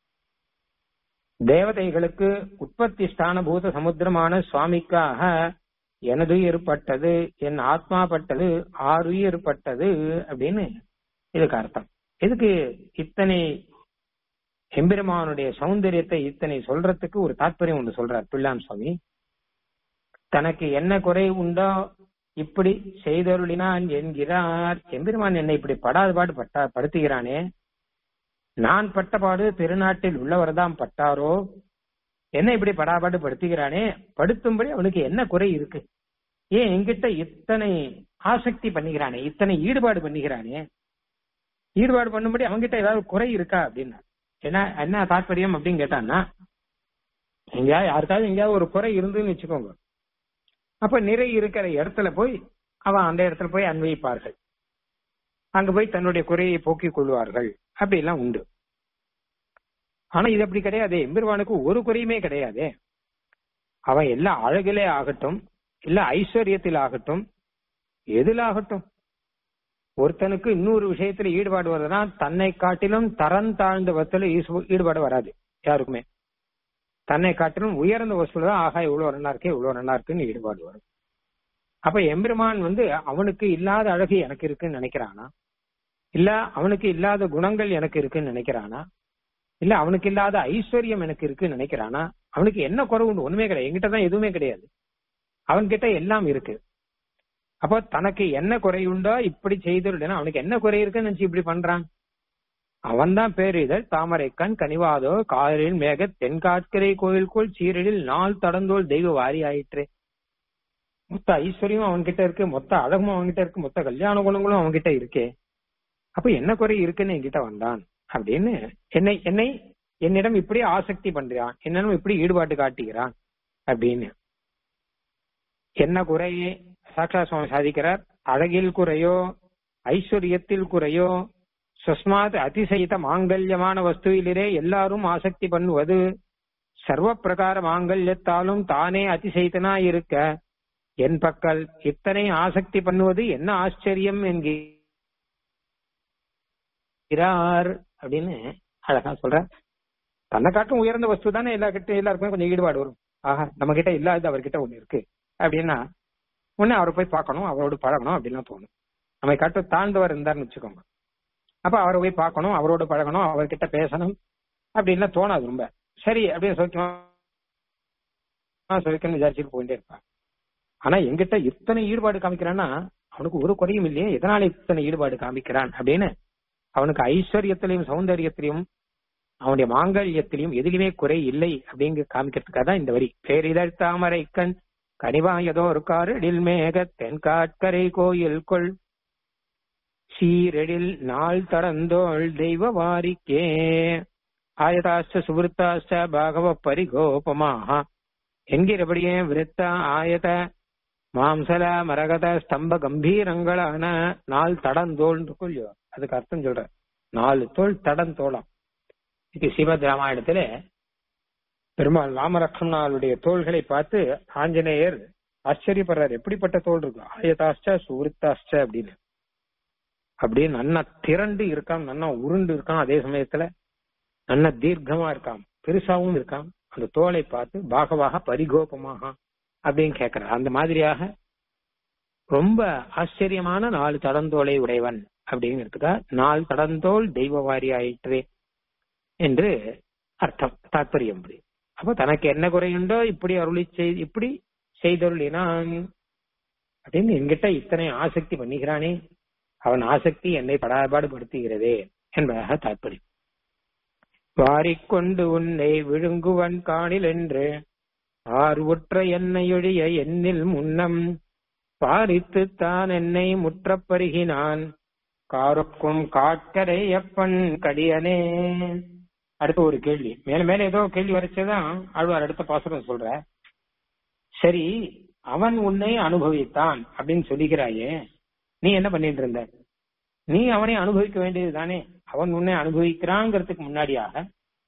தேவதைகளுக்கு உற்பத்தி ஸ்தான பூத சமுத்திரமான சுவாமிக்காக எனது ஏற்பட்டது என் ஆத்மா பட்டது ஆறு ஏற்பட்டது அப்படின்னு இதுக்கு அர்த்தம் எதுக்கு இத்தனை எம்பெருமானுடைய சௌந்தரியத்தை இத்தனை சொல்றதுக்கு ஒரு தாற்பயம் ஒன்று சொல்றார் பிள்ளான் சுவாமி தனக்கு என்ன குறை உண்டோ இப்படி செய்தருளினான் என்கிறார் எம்பெருமான் என்னை இப்படி படாத பாடு பட்டா படுத்துகிறானே நான் பட்ட பாடு திருநாட்டில் உள்ளவர் தான் பட்டாரோ என்ன இப்படி படாபாடு படுத்துகிறானே படுத்தும்படி அவனுக்கு என்ன குறை இருக்கு ஏன் என்கிட்ட இத்தனை ஆசக்தி பண்ணுகிறானே இத்தனை ஈடுபாடு பண்ணுகிறானே ஈடுபாடு பண்ணும்படி அவன்கிட்ட ஏதாவது குறை இருக்கா அப்படின்னா என்ன என்ன தாற்பயம் அப்படின்னு கேட்டான்னா எங்கேயா யாருக்காவது எங்கேயாவது ஒரு குறை இருந்துன்னு வச்சுக்கோங்க அப்ப நிறை இருக்கிற இடத்துல போய் அவன் அந்த இடத்துல போய் அன்வயிப்பார்கள் அங்க போய் தன்னுடைய குறையை போக்கிக் கொள்வார்கள் அப்படி எல்லாம் உண்டு ஆனா இது அப்படி கிடையாது எம்பெருவானுக்கு ஒரு குறையுமே கிடையாது அவன் எல்லா அழகிலே ஆகட்டும் இல்ல ஐஸ்வர்யத்தில் ஆகட்டும் எதில் ஆகட்டும் ஒருத்தனுக்கு இன்னொரு விஷயத்துல ஈடுபாடு வருதுன்னா தன்னை காட்டிலும் தரம் தாழ்ந்த வத்துல ஈடுபாடு வராது யாருக்குமே தன்னை காட்டிலும் உயர்ந்த வசூல தான் ஆகா இவ்வளவு நல்லா இருக்கே இவ்வளவு நல்லா இருக்குன்னு ஈடுபாடு வரும் அப்ப எம்பெருமான் வந்து அவனுக்கு இல்லாத அழகு எனக்கு இருக்குன்னு நினைக்கிறானா இல்ல அவனுக்கு இல்லாத குணங்கள் எனக்கு இருக்குன்னு நினைக்கிறானா இல்ல அவனுக்கு இல்லாத ஐஸ்வர்யம் எனக்கு இருக்குன்னு நினைக்கிறானா அவனுக்கு என்ன குறைவு உண்டு ஒண்ணுமே கிடையாது என்கிட்ட தான் எதுவுமே கிடையாது அவன்கிட்ட எல்லாம் இருக்கு அப்போ தனக்கு என்ன குறையுண்டோ இப்படி செய்துள்ளனா அவனுக்கு என்ன குறை இருக்குன்னு நினைச்சு இப்படி பண்றான் அவன் தான் பேரிதழ் தாமரைக்கண் கனிவாதோ காரில் மேக தென்காட்கரை கோயிலுக்குள் சீரடில் நாள் தடந்தோல் தெய்வ வாரி ஆயிற்று மொத்த ஐஸ்வர்யமும் அவன்கிட்ட இருக்கு மொத்த அழகும் அவன்கிட்ட இருக்கு மொத்த கல்யாண குணங்களும் அவன்கிட்ட இருக்கே அப்ப என்ன குறை இருக்குன்னு என்கிட்ட வந்தான் அப்படின்னு என்னை என்னை என்னிடம் இப்படி ஆசக்தி பண்றான் என்னிடம் இப்படி ஈடுபாட்டு காட்டுகிறான் அப்படின்னு என்ன குறை சாட்சா சுவாமி சாதிக்கிறார் அழகில் குறையோ ஐஸ்வர்யத்தில் குறையோ சுஸ்மாத் அதிசயித்த மாங்கல்யமான வஸ்துவிலே எல்லாரும் ஆசக்தி பண்ணுவது சர்வ பிரகார மாங்கல்யத்தாலும் தானே அதிசயித்தனா இருக்க என் பக்கல் இத்தனை ஆசக்தி பண்ணுவது என்ன ஆச்சரியம் என்கிறார் அப்படின்னு அழகா சொல்ற தன்னை காட்டும் உயர்ந்த வஸ்து தானே எல்லா கிட்ட எல்லாருக்குமே கொஞ்சம் ஈடுபாடு வரும் ஆஹா நம்ம கிட்ட இல்லாதது அவர்கிட்ட ஒண்ணு இருக்கு அப்படின்னா உடனே அவரை போய் பார்க்கணும் அவரோட பழகணும் அப்படின்லாம் தோணும் நம்ம காட்ட தாழ்ந்தவர் இருந்தாருன்னு வச்சுக்கோங்க அப்ப அவரை போய் பார்க்கணும் அவரோட பழகணும் அவர்கிட்ட பேசணும் அப்படின்லாம் தோணாது ரொம்ப சரி அப்படின்னு சௌக்கியமா சௌக்கியம் விசாரிச்சுட்டு போயிட்டே இருப்பான் ஆனா எங்கிட்ட இத்தனை ஈடுபாடு காமிக்கிறான்னா அவனுக்கு ஒரு குறையும் இல்லையே எதனால இத்தனை ஈடுபாடு காமிக்கிறான் அப்படின்னு அவனுக்கு ஐஸ்வர்யத்திலையும் சௌந்தரியத்திலையும் அவனுடைய மாங்கல்யத்திலையும் எதிலுமே குறை இல்லை அப்படிங்க காமிக்கிறதுக்காக தான் இந்த வரி பேரிதழ் தாமரை கண் கனிவாயதோ ஒரு காரடில் மேக தென்காட்கரை கோயில் கொள் சீரெடில் நாள் தடந்தோள் தெய்வ வாரிக்கே ஆயதாச்ச சுவிருத்தாச்ச பாகவ பரிகோபமாக என்கிறபடியே விருத்த ஆயத மாம்சல மரகத ஸ்தம்ப கம்பீரங்களான நாள் தடந்தோள் கொள்ளியோ அதுக்கு அர்த்தம் சொல்ற நாலு தோல் தடந்தோளம் இது சிவத் ராமாயணத்துல பெருமாள் ராமலக்ஷ்மணாளுடைய தோள்களை பார்த்து ஆஞ்சநேயர் ஆச்சரியப்படுறாரு எப்படிப்பட்ட தோல் இருக்கு ஆயதாஷ்ட சுவிருத்தாஷ்ட அப்படின்னு அப்படியே நன்னா திரண்டு இருக்கான் நன்னா உருண்டு இருக்கான் அதே சமயத்துல நன்னா தீர்க்கமா இருக்கான் பெருசாவும் இருக்கான் அந்த தோலை பார்த்து பாகவாக பரிகோபமாக அப்படின்னு கேட்கிறார் அந்த மாதிரியாக ரொம்ப ஆச்சரியமான நாலு தடந்தோலை உடையவன் அப்படிங்கிறதுக்கா நாள் தடந்தோல் தெய்வ வாரி ஆயிற்று என்று அர்த்தம் தாற்பயம் அப்ப தனக்கு என்ன குறையுண்டோ இப்படி அருளி செய் இப்படி செய்தருளினான் அப்படின்னு என்கிட்ட இத்தனை ஆசக்தி பண்ணுகிறானே அவன் ஆசக்தி என்னை படாபாடுபடுத்துகிறதே என்பதாக தாற்பயம் வாரிக்கொண்டு உன்னை விழுங்குவன் காணில் என்று ஆர்வுற்ற என்னையொழிய என்னில் முன்னம் பாரித்து தான் என்னை முற்றப் பருகினான் காருக்கும் காட்கரை எப்பன் கடியனே அடுத்த ஒரு கேள்வி மேல மேல ஏதோ கேள்வி வரைச்சதான் ஆழ்வார் அடுத்த பாசுரம் சொல்ற சரி அவன் உன்னை அனுபவித்தான் அப்படின்னு சொல்லிக்கிறாயே நீ என்ன பண்ணிட்டு இருந்த நீ அவனை அனுபவிக்க வேண்டியது தானே அவன் உன்னை அனுபவிக்கிறாங்கிறதுக்கு முன்னாடியாக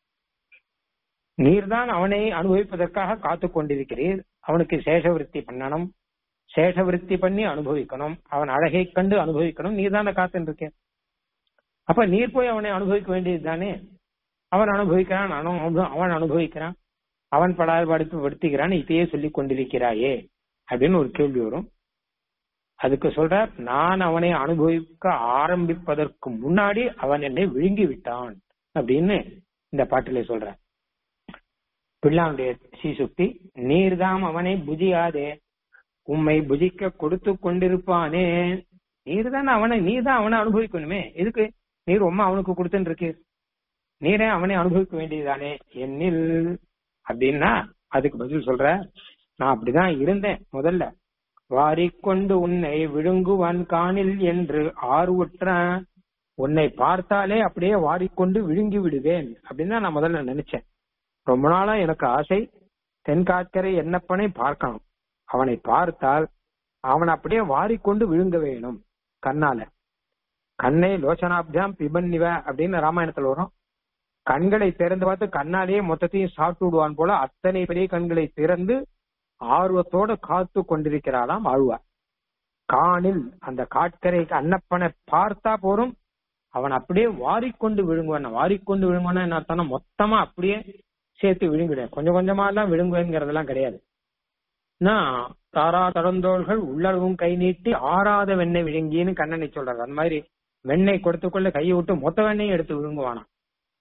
நீர்தான் அவனை அனுபவிப்பதற்காக காத்து கொண்டிருக்கிறீர் அவனுக்கு சேஷவிருத்தி பண்ணணும் சேஷவிருத்தி பண்ணி அனுபவிக்கணும் அவன் அழகை கண்டு அனுபவிக்கணும் நீர் தானே காத்துட்டு இருக்க அப்ப நீர் போய் அவனை அனுபவிக்க வேண்டியது தானே அவன் அனுபவிக்கிறான் அவன் அனுபவிக்கிறான் அவன் படாதபாடுத்து படுத்துகிறான் இதையே சொல்லிக் கொண்டிருக்கிறாயே அப்படின்னு ஒரு கேள்வி வரும் அதுக்கு சொல்ற நான் அவனை அனுபவிக்க ஆரம்பிப்பதற்கு முன்னாடி அவன் என்னை விழுங்கி விட்டான் அப்படின்னு இந்த பாட்டிலே சொல்ற பிள்ளாவுடைய சீசுக்தி நீர்தாம் அவனை புஜியாதே உம்மை புஜிக்க கொடுத்து கொண்டிருப்பானே நீர் தான் அவனை நீர் தான் அவனை அனுபவிக்கணுமே எதுக்கு நீர் உம்மா அவனுக்கு கொடுத்துட்டு இருக்கு நீரே அவனை அனுபவிக்க வேண்டியதுதானே என்னில் அப்படின்னா அதுக்கு பதில் சொல்ற நான் அப்படிதான் இருந்தேன் முதல்ல வாரிக்கொண்டு உன்னை விழுங்குவான் காணில் என்று ஆர்வுற்ற உன்னை பார்த்தாலே அப்படியே வாரிக்கொண்டு விழுங்கி விடுவேன் அப்படின்னு தான் நான் முதல்ல நினைச்சேன் ரொம்ப நாளா எனக்கு ஆசை தென்காட்கரை என்னப்பனை பார்க்கணும் அவனை பார்த்தால் அவன் அப்படியே வாரிக்கொண்டு விழுங்க வேணும் கண்ணால கண்ணை லோச்சனாப்தியாம் பிபன்னிவ அப்படின்னு ராமாயணத்துல வரும் கண்களை திறந்து பார்த்து கண்ணாலேயே மொத்தத்தையும் சாப்பிட்டு விடுவான் போல அத்தனை பெரிய கண்களை திறந்து ஆர்வத்தோட காத்து கொண்டிருக்கிறாளாம் ஆழ்வார் காணில் அந்த காட்கரைக்கு அன்னப்பனை பார்த்தா போரும் அவன் அப்படியே வாரிக்கொண்டு விழுங்குவான் வாரிக்கொண்டு விழுங்குவானா என்ன அர்த்தம்னா மொத்தமா அப்படியே சேர்த்து விழுங்கிடுவேன் கொஞ்சம் கொஞ்சமா எல்லாம் விழுங்குவேங்கிறதெல்லாம் கிடையாது நான் தாரா தடந்தோள்கள் உள்ளளவும் கை நீட்டி ஆறாத வெண்ணெய் விழுங்கின்னு கண்ணனை சொல்றாரு அந்த மாதிரி வெண்ணெய் கொடுத்துக்கொள்ள கையை விட்டு மொத்த வெண்ணெயும் எடுத்து விழுங்குவானாம்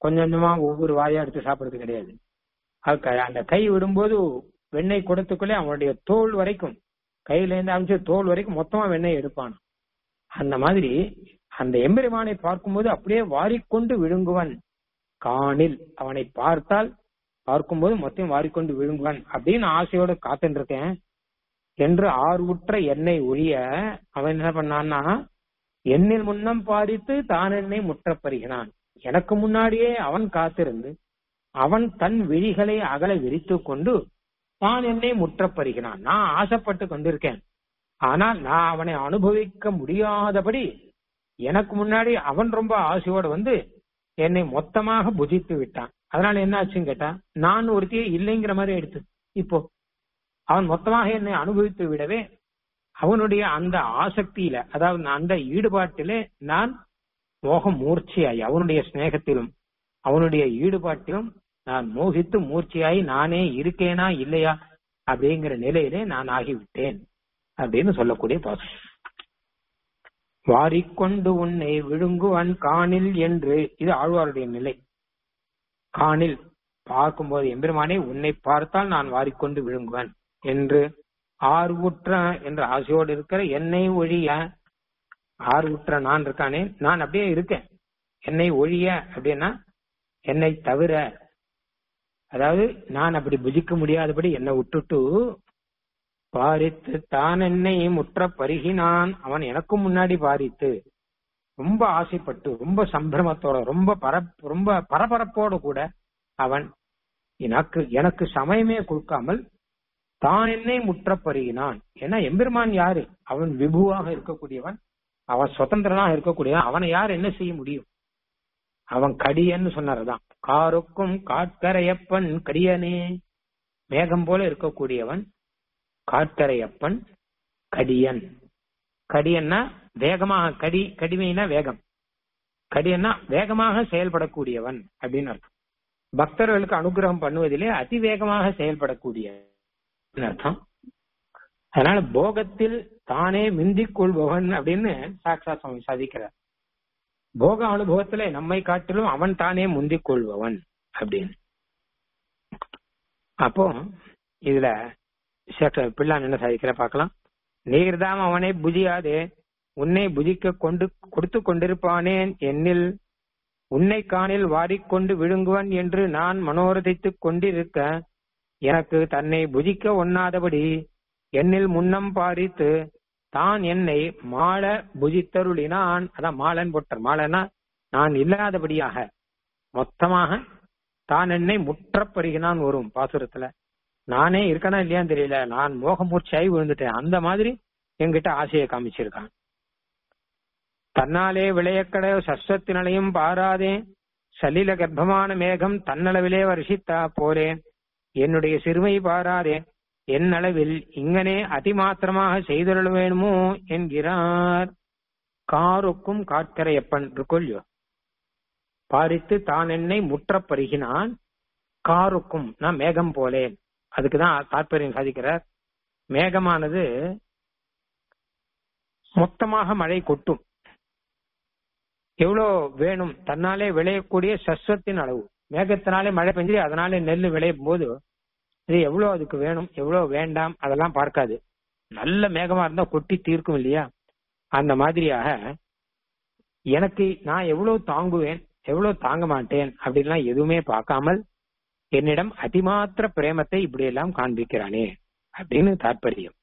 கொஞ்சம் கொஞ்சமா ஒவ்வொரு வாயா எடுத்து சாப்பிடுறது கிடையாது அது க- அந்த கை விடும்போது வெண்ணெய் குடத்துக்குள்ளே அவனுடைய தோல் வரைக்கும் கையில இருந்து அமைச்ச தோல் வரைக்கும் மொத்தமா வெண்ணெய் எடுப்பான் அந்த மாதிரி அந்த எம்பெருமானை பார்க்கும்போது அப்படியே வாரிக்கொண்டு விழுங்குவன் காணில் அவனை பார்த்தால் பார்க்கும்போது மொத்தம் வாரிக்கொண்டு விழுங்குவன் அப்படின்னு ஆசையோட காத்துட்டு இருக்கேன் என்று ஆர்வுற்ற என்னை ஒழிய அவன் என்ன பண்ணான்னா என்னில் முன்னம் பாதித்து தான் என்னை முற்றப்பருகினான் எனக்கு முன்னாடியே அவன் காத்திருந்து அவன் தன் விழிகளை அகல விரித்து கொண்டு தான் என்னை முற்றப்பருகினான் நான் ஆசைப்பட்டு கொண்டிருக்கேன் ஆனால் நான் அவனை அனுபவிக்க முடியாதபடி எனக்கு முன்னாடி அவன் ரொம்ப ஆசையோட வந்து என்னை மொத்தமாக புஜித்து விட்டான் அதனால என்ன ஆச்சுன்னு கேட்டா நான் ஒருத்தியே இல்லைங்கிற மாதிரி எடுத்து இப்போ அவன் மொத்தமாக என்னை அனுபவித்து விடவே அவனுடைய அந்த ஆசக்தியில அதாவது அந்த ஈடுபாட்டிலே நான் மோகம் மூர்ச்சியாய் அவனுடைய சிநேகத்திலும் அவனுடைய ஈடுபாட்டிலும் நான் மோகித்து மூர்ச்சியாய் நானே இருக்கேனா இல்லையா அப்படிங்கிற நிலையிலே நான் ஆகிவிட்டேன் அப்படின்னு சொல்லக்கூடிய பாசம் வாரிக்கொண்டு உன்னை விழுங்குவன் காணில் என்று இது ஆழ்வாருடைய நிலை காணில் பார்க்கும்போது எம்பெருமானே உன்னை பார்த்தால் நான் வாரிக்கொண்டு விழுங்குவேன் என்று ஆர்வுற்ற என்ற ஆசையோடு இருக்கிற என்னை ஒழிய ஆர்வுற்ற நான் இருக்கானே நான் அப்படியே இருக்கேன் என்னை ஒழிய அப்படின்னா என்னை தவிர அதாவது நான் அப்படி புஜிக்க முடியாதபடி என்னை விட்டுட்டு பாரித்து தான் என்னை முற்ற பருகினான் அவன் எனக்கு முன்னாடி பாரித்து ரொம்ப ஆசைப்பட்டு ரொம்ப சம்பிரமத்தோட ரொம்ப பர ரொம்ப பரபரப்போட கூட அவன் எனக்கு எனக்கு சமயமே கொடுக்காமல் தான் என்னை முற்ற பருகினான் ஏன்னா எம்பெருமான் யாரு அவன் விபுவாக இருக்கக்கூடியவன் அவன் சுதந்திரனாக இருக்கக்கூடியவன் அவனை யார் என்ன செய்ய முடியும் அவன் கடியன்னு சொன்னார்தான் காருக்கும் காட்கரையப்பன் கடியனே மேகம் போல இருக்கக்கூடியவன் காட்கரையப்பன் கடியன் கடியன்னா வேகமாக கடி கடிமைனா வேகம் கடியன்னா வேகமாக செயல்படக்கூடியவன் அப்படின்னு அர்த்தம் பக்தர்களுக்கு அனுகிரகம் பண்ணுவதிலே அதிவேகமாக செயல்படக்கூடிய அர்த்தம் அதனால போகத்தில் தானே மிந்திக் கொள்பவன் அப்படின்னு சாக்ஷா சுவாமி சாதிக்கிறார் போக அனுபவத்துல நம்மை காட்டிலும் அவன் தானே முந்திக் கொள்பவன் அப்படின்னு அப்போ இதுல சேட்ட பிள்ளான் என்ன சாதிக்கிற பார்க்கலாம் நீர்தாம் அவனை புஜியாதே உன்னை புஜிக்க கொண்டு கொடுத்து கொண்டிருப்பானேன் என்னில் உன்னை காணில் வாரிக்கொண்டு விழுங்குவன் என்று நான் மனோரதித்துக் கொண்டிருக்க எனக்கு தன்னை புஜிக்க ஒண்ணாதபடி என்னில் முன்னம் பாரித்து தான் என்னை மாள புஜித்தருளினான் அதான் மாலன் போட்டார் மாலனா நான் இல்லாதபடியாக மொத்தமாக தான் என்னை முற்றப்பருகினான் வரும் பாசுரத்துல நானே இருக்கனா இல்லையான்னு தெரியல நான் மோகமூர்ச்சியாகி விழுந்துட்டேன் அந்த மாதிரி என்கிட்ட ஆசையை காமிச்சிருக்கான் தன்னாலே விளையக்கட சஸ்வத்தினலையும் பாராதே சலில கர்ப்பமான மேகம் தன்னளவிலே வருஷித்தா போலே என்னுடைய சிறுமை பாராதே என் அளவில் இங்கனே அதிமாத்திரமாக செய்தருள வேணுமோ என்கிறார் காருக்கும் காட்கரையப்பன் இருக்கொல்லியோ பாரித்து தான் என்னை முற்றப் பருகினான் காருக்கும் நான் மேகம் போலேன் அதுக்குதான் தாற்பயம் சாதிக்கிறார் மேகமானது மொத்தமாக மழை கொட்டும் எவ்வளோ வேணும் தன்னாலே விளையக்கூடிய சஸ்வத்தின் அளவு மேகத்தினாலே மழை பெஞ்சு அதனாலே நெல் விளையும் போது இது எவ்வளவு அதுக்கு வேணும் எவ்வளவு வேண்டாம் அதெல்லாம் பார்க்காது நல்ல மேகமா இருந்தா கொட்டி தீர்க்கும் இல்லையா அந்த மாதிரியாக எனக்கு நான் எவ்வளவு தாங்குவேன் எவ்வளவு தாங்க மாட்டேன் அப்படின்லாம் எதுவுமே பார்க்காமல் என்னிடம் அதிமாத்திர பிரேமத்தை இப்படி எல்லாம் காண்பிக்கிறானே அப்படின்னு தாற்பயம்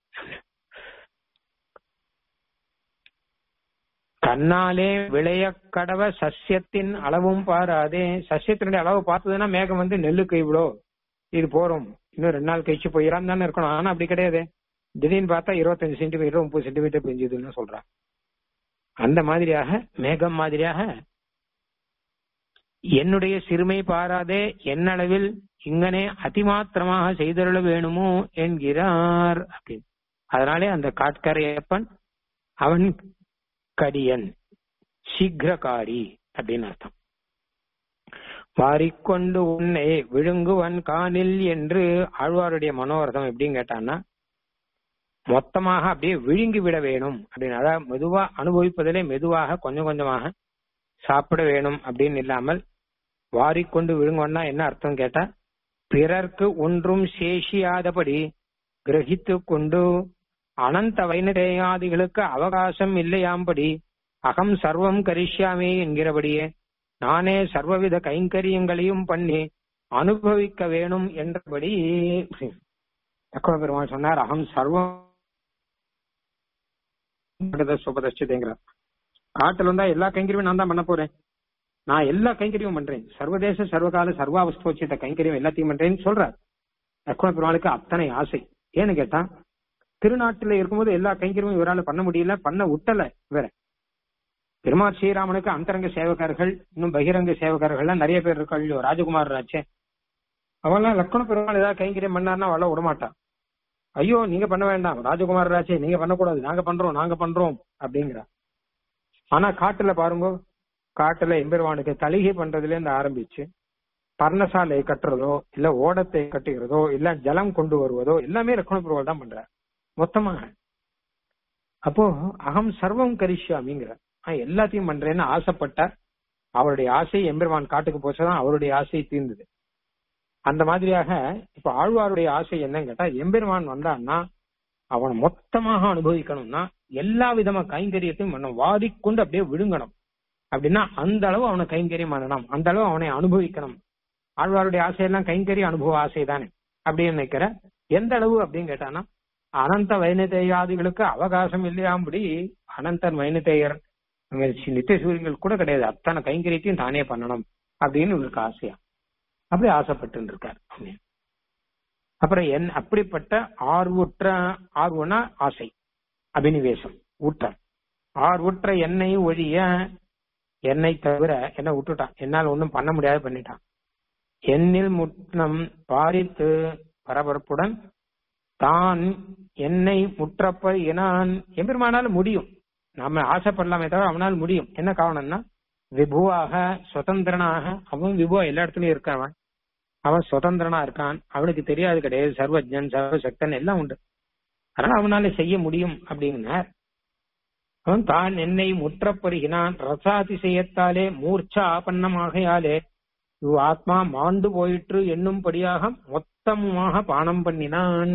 தன்னாலே விளைய கடவ சஸ்யத்தின் அளவும் பாராதே சஸ்யத்தினுடைய அளவு பார்த்ததுன்னா மேகம் வந்து நெல்லுக்கு இவ்வளோ இது போறோம் இன்னும் ரெண்டு நாள் கழிச்சு போயிடாம தானே இருக்கணும் ஆனா அப்படி கிடையாது திடீர்னு பார்த்தா இருபத்தஞ்சு சென்டிமீட்டர் முப்பது சென்டிமீட்டர் பெஞ்சதுன்னு சொல்றான் அந்த மாதிரியாக மேகம் மாதிரியாக என்னுடைய சிறுமை பாராதே என்னளவில் இங்கனே அதிமாத்திரமாக செய்தருள வேணுமோ என்கிறார் அப்படின்னு அதனாலே அந்த காட்கரையப்பன் அவன் கடியன் சீக்கிரகாரி அப்படின்னு அர்த்தம் வாரிக்கொண்டு உன்னை விழுங்குவன் காணில் என்று ஆழ்வாருடைய மனோரதம் எப்படின்னு கேட்டான்னா மொத்தமாக அப்படியே விழுங்கி விட வேணும் அப்படின்னு அதாவது மெதுவா அனுபவிப்பதிலே மெதுவாக கொஞ்சம் கொஞ்சமாக சாப்பிட வேணும் அப்படின்னு இல்லாமல் வாரிக்கொண்டு விழுங்கோன்னா என்ன அர்த்தம் கேட்டா பிறர்க்கு ஒன்றும் சேஷியாதபடி கிரகித்து கொண்டு அனந்த வைனதேயாதிகளுக்கு அவகாசம் இல்லையாம்படி அகம் சர்வம் கரிஷ்யாமே என்கிறபடியே நானே சர்வவித கைங்கரியங்களையும் பண்ணி அனுபவிக்க வேணும் என்றபடி தக்கவ பெருமாள் சொன்னார் அகம் சர்வம் சுபதச்சுதேங்கிறார் காட்டுல இருந்தா எல்லா கைங்கரியமும் நான் தான் பண்ண போறேன் நான் எல்லா கைங்கரியமும் பண்றேன் சர்வதேச சர்வகால சர்வாவஸ்தோச்சித்த கைங்கரியம் எல்லாத்தையும் பண்றேன்னு சொல்றார் லக்ஷ்மண பெருமாளுக்கு அத்தனை ஆசை ஏன்னு கேட்டா திருநாட்டுல இருக்கும்போது எல்லா கைங்கரியமும் இவரால் பண்ண முடியல பண்ண விட்டல இவர பெருமாள் ஸ்ரீராமனுக்கு அந்தரங்க சேவகர்கள் இன்னும் பகிரங்க சேவகர்கள்லாம் நிறைய பேர் இருக்காள் ராஜகுமார் ஆச்சே அவெல்லாம் லக்ஷ்மண பெருமாள் ஏதாவது கைங்கரியம் பண்ணார்னா அவள விடமாட்டான் ஐயோ நீங்க பண்ண வேண்டாம் ராஜகுமார் ஆச்சே நீங்க பண்ணக்கூடாது நாங்க பண்றோம் நாங்க பண்றோம் அப்படிங்கிறா ஆனா காட்டுல பாருங்க காட்டுல எம்பெருவானுக்கு தலிகை பண்றதுல இருந்து ஆரம்பிச்சு பர்ணசாலை கட்டுறதோ இல்ல ஓடத்தை கட்டுகிறதோ இல்ல ஜலம் கொண்டு வருவதோ எல்லாமே லக்ஷ்மண பெருமாள் தான் பண்றார் மொத்தமாக அப்போ அகம் சர்வம் கரிஷ்யாமிங்கிற எல்லாத்தையும் பண்றேன்னு ஆசைப்பட்டார் அவருடைய ஆசை எம்பெருமான் காட்டுக்கு போச்சதான் அவருடைய ஆசை தீர்ந்தது அந்த மாதிரியாக இப்ப ஆழ்வாருடைய ஆசை என்னன்னு கேட்டா எம்பெருமான் வந்தான்னா அவன் மொத்தமாக அனுபவிக்கணும்னா எல்லா விதமா கைங்கரியத்தையும் பண்ணணும் வாரிக்கொண்டு அப்படியே விழுங்கணும் அப்படின்னா அந்த அளவு அவனை கைங்கரியம் பண்ணணும் அந்த அளவு அவனை அனுபவிக்கணும் ஆழ்வாருடைய ஆசையெல்லாம் கைங்கரிய அனுபவ ஆசை தானே அப்படின்னு நினைக்கிற எந்த அளவு அப்படின்னு கேட்டானா அனந்த வைனதேயாதிகளுக்கு அவகாசம் இல்லையாம்படி அனந்தன் வைனதேயர் நித்திய சூரியங்கள் கூட கிடையாது அத்தனை கைங்கரியத்தையும் தானே பண்ணணும் அப்படின்னு இவருக்கு ஆசையா அப்படி ஆசைப்பட்டு இருக்கார் அப்புறம் என் அப்படிப்பட்ட ஆர்வுற்ற ஆர்வனா ஆசை அபினிவேசம் ஊற்றம் ஆர்வுற்ற என்னை ஒழிய என்னை தவிர என்ன விட்டுட்டான் என்னால் ஒன்றும் பண்ண முடியாது பண்ணிட்டான் என்னில் முற்றம் பாரித்து பரபரப்புடன் தான் என்னை முற்றப்ப எனான் எம்பெருமானால் முடியும் நாம ஆசைப்படலாமே தவிர அவனால் முடியும் என்ன காரணம்னா விபுவாக சுதந்திரனாக அவன் விபுவா எல்லா இடத்துலயும் இருக்கான் அவன் சுதந்திரனா இருக்கான் அவனுக்கு தெரியாது கிடையாது சர்வஜன் சர்வசக்தன் எல்லாம் உண்டு அதனால அவனால செய்ய முடியும் அப்படின்னார் அவன் தான் என்னை முற்றப்பருகினான் ரசாதிசயத்தாலே மூர்ச்சா ஆபன்னமாகையாலே இவ் ஆத்மா மாண்டு போயிற்று என்னும்படியாக மொத்தமாக பானம் பண்ணினான்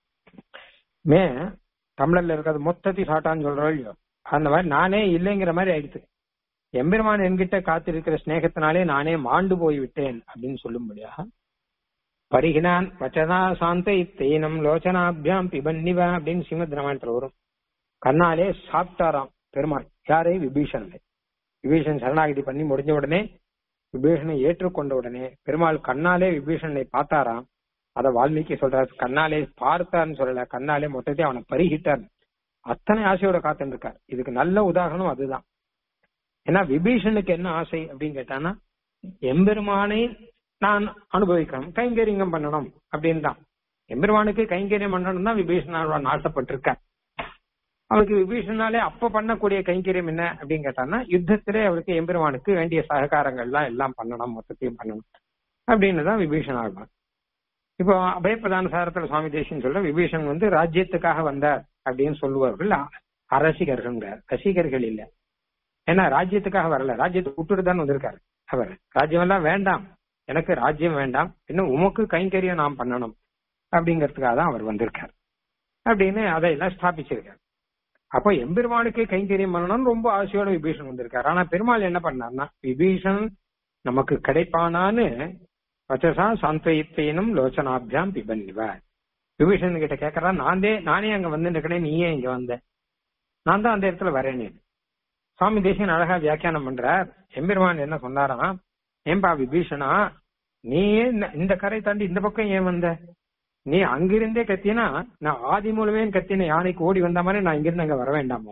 மே தமிழர்ல இருக்கிறது மொத்தத்தை சாட்டான்னு சொல்றோம் இல்லையோ அந்த மாதிரி நானே இல்லைங்கிற மாதிரி ஆயிடுச்சு எம்பெருமான் என்கிட்ட காத்திருக்கிற ஸ்நேகத்தினாலே நானே மாண்டு போய் விட்டேன் அப்படின்னு சொல்லும்படியாக பருகினான் வச்சதா சாந்த இத்தேனம் லோச்சனாபியாம் பிபன்னிவ அப்படின்னு ஸ்ரீமத் ராமாயணத்துல வரும் கண்ணாலே சாப்பிட்டாராம் பெருமாள் யாரே விபீஷன் விபீஷன் சரணாகிதி பண்ணி முடிஞ்ச உடனே விபீஷனை ஏற்றுக்கொண்ட உடனே பெருமாள் கண்ணாலே விபீஷனை பார்த்தாராம் அத வால்மீகி சொல்றாரு கண்ணாலே பார்த்தார்னு சொல்லல கண்ணாலே மொத்தத்தையும் அவனை பருகிட்டார் அத்தனை ஆசையோட காத்துட்டு இருக்கார் இதுக்கு நல்ல உதாரணம் அதுதான் ஏன்னா விபீஷனுக்கு என்ன ஆசை அப்படின்னு கேட்டானா எம்பெருமானை நான் அனுபவிக்கணும் கைங்கரியம் பண்ணணும் அப்படின்னு தான் எம்பெருமானுக்கு கைங்கரியம் பண்ணணும் தான் விபீஷணன் ஆசைப்பட்டிருக்கார் அவருக்கு விபீஷனாலே அப்ப பண்ணக்கூடிய கைங்கரியம் என்ன அப்படின்னு கேட்டான்னா யுத்தத்திலே அவருக்கு எம்பெருமானுக்கு வேண்டிய சககாரங்கள்லாம் எல்லாம் பண்ணணும் மொத்தத்தையும் பண்ணணும் அப்படின்னு தான் விபீஷன் ஆழ்வார் இப்போ அபயப்பிரதான சாரத்துல சுவாமி தேசியம் சொல்ல விபீஷன் வந்து ராஜ்யத்துக்காக வந்தார் அப்படின்னு சொல்லுவார்கள் அரசிகர்கள் ரசிகர்கள் இல்ல ஏன்னா ராஜ்யத்துக்காக வரல ராஜ்யத்தை விட்டுட்டு தான் வந்திருக்காரு அவர் ராஜ்யம் எல்லாம் வேண்டாம் எனக்கு ராஜ்யம் வேண்டாம் இன்னும் உமக்கு கைங்கரியம் நாம் பண்ணணும் அப்படிங்கறதுக்காக தான் அவர் வந்திருக்கார் அப்படின்னு அதையெல்லாம் ஸ்தாபிச்சிருக்காரு அப்போ எம்பெருமானுக்கு கைங்கரியம் பண்ணணும்னு ரொம்ப ஆசையோட விபீஷன் வந்திருக்காரு ஆனா பெருமாள் என்ன பண்ணார்னா விபீஷன் நமக்கு கிடைப்பானான்னு வச்சசா சாந்தயித்தேனும் லோச்சனாபியாம் பிபன்னிவ விபீஷன் கிட்ட கேக்குறா நானே நானே அங்க வந்து இருக்கேன் நீயே இங்க வந்த நான் தான் அந்த இடத்துல வரேனே சுவாமி தேசியன் அழகா வியாக்கியானம் பண்றார் எம்பெருமான் என்ன சொன்னாராம் ஏன்பா விபீஷனா நீ இந்த கரை தாண்டி இந்த பக்கம் ஏன் வந்த நீ அங்கிருந்தே கத்தினா நான் ஆதி மூலமே கத்தின யானைக்கு ஓடி வந்த மாதிரி நான் இங்கிருந்து அங்க வர வேண்டாமோ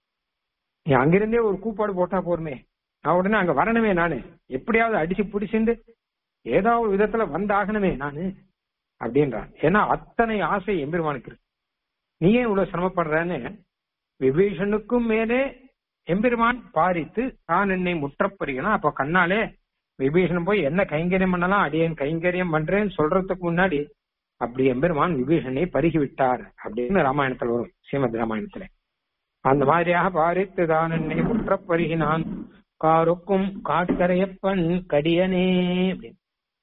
நீ அங்கிருந்தே ஒரு கூப்பாடு போட்டா போருமே நான் உடனே அங்க வரணுமே நானு எப்படியாவது அடிச்சு பிடிச்சிருந்து ஏதாவது விதத்துல வந்தாகணுமே நானு அப்படின்றான் ஏன்னா அத்தனை ஆசை எம்பெருமானுக்கு இருக்கு நீ ஏன் இவ்வளவு சிரமப்படுறன்னு விபீஷனுக்கும் மேலே எம்பெருமான் பாரித்து தான் என்னை முற்றப்பறிக்கணும் அப்ப கண்ணாலே விபீஷன் போய் என்ன கைங்கரியம் பண்ணலாம் அடியேன் கைங்கரியம் பண்றேன்னு சொல்றதுக்கு முன்னாடி அப்படி எம்பெருமான் விபீஷனை பருகி விட்டார் அப்படின்னு ராமாயணத்துல வரும் ஸ்ரீமத் ராமாயணத்துல அந்த மாதிரியாக பாரித்து தான் என்னை முற்றப்பருகினான் காருக்கும் காட்கரையப்பன் கடியனே அப்படின்னு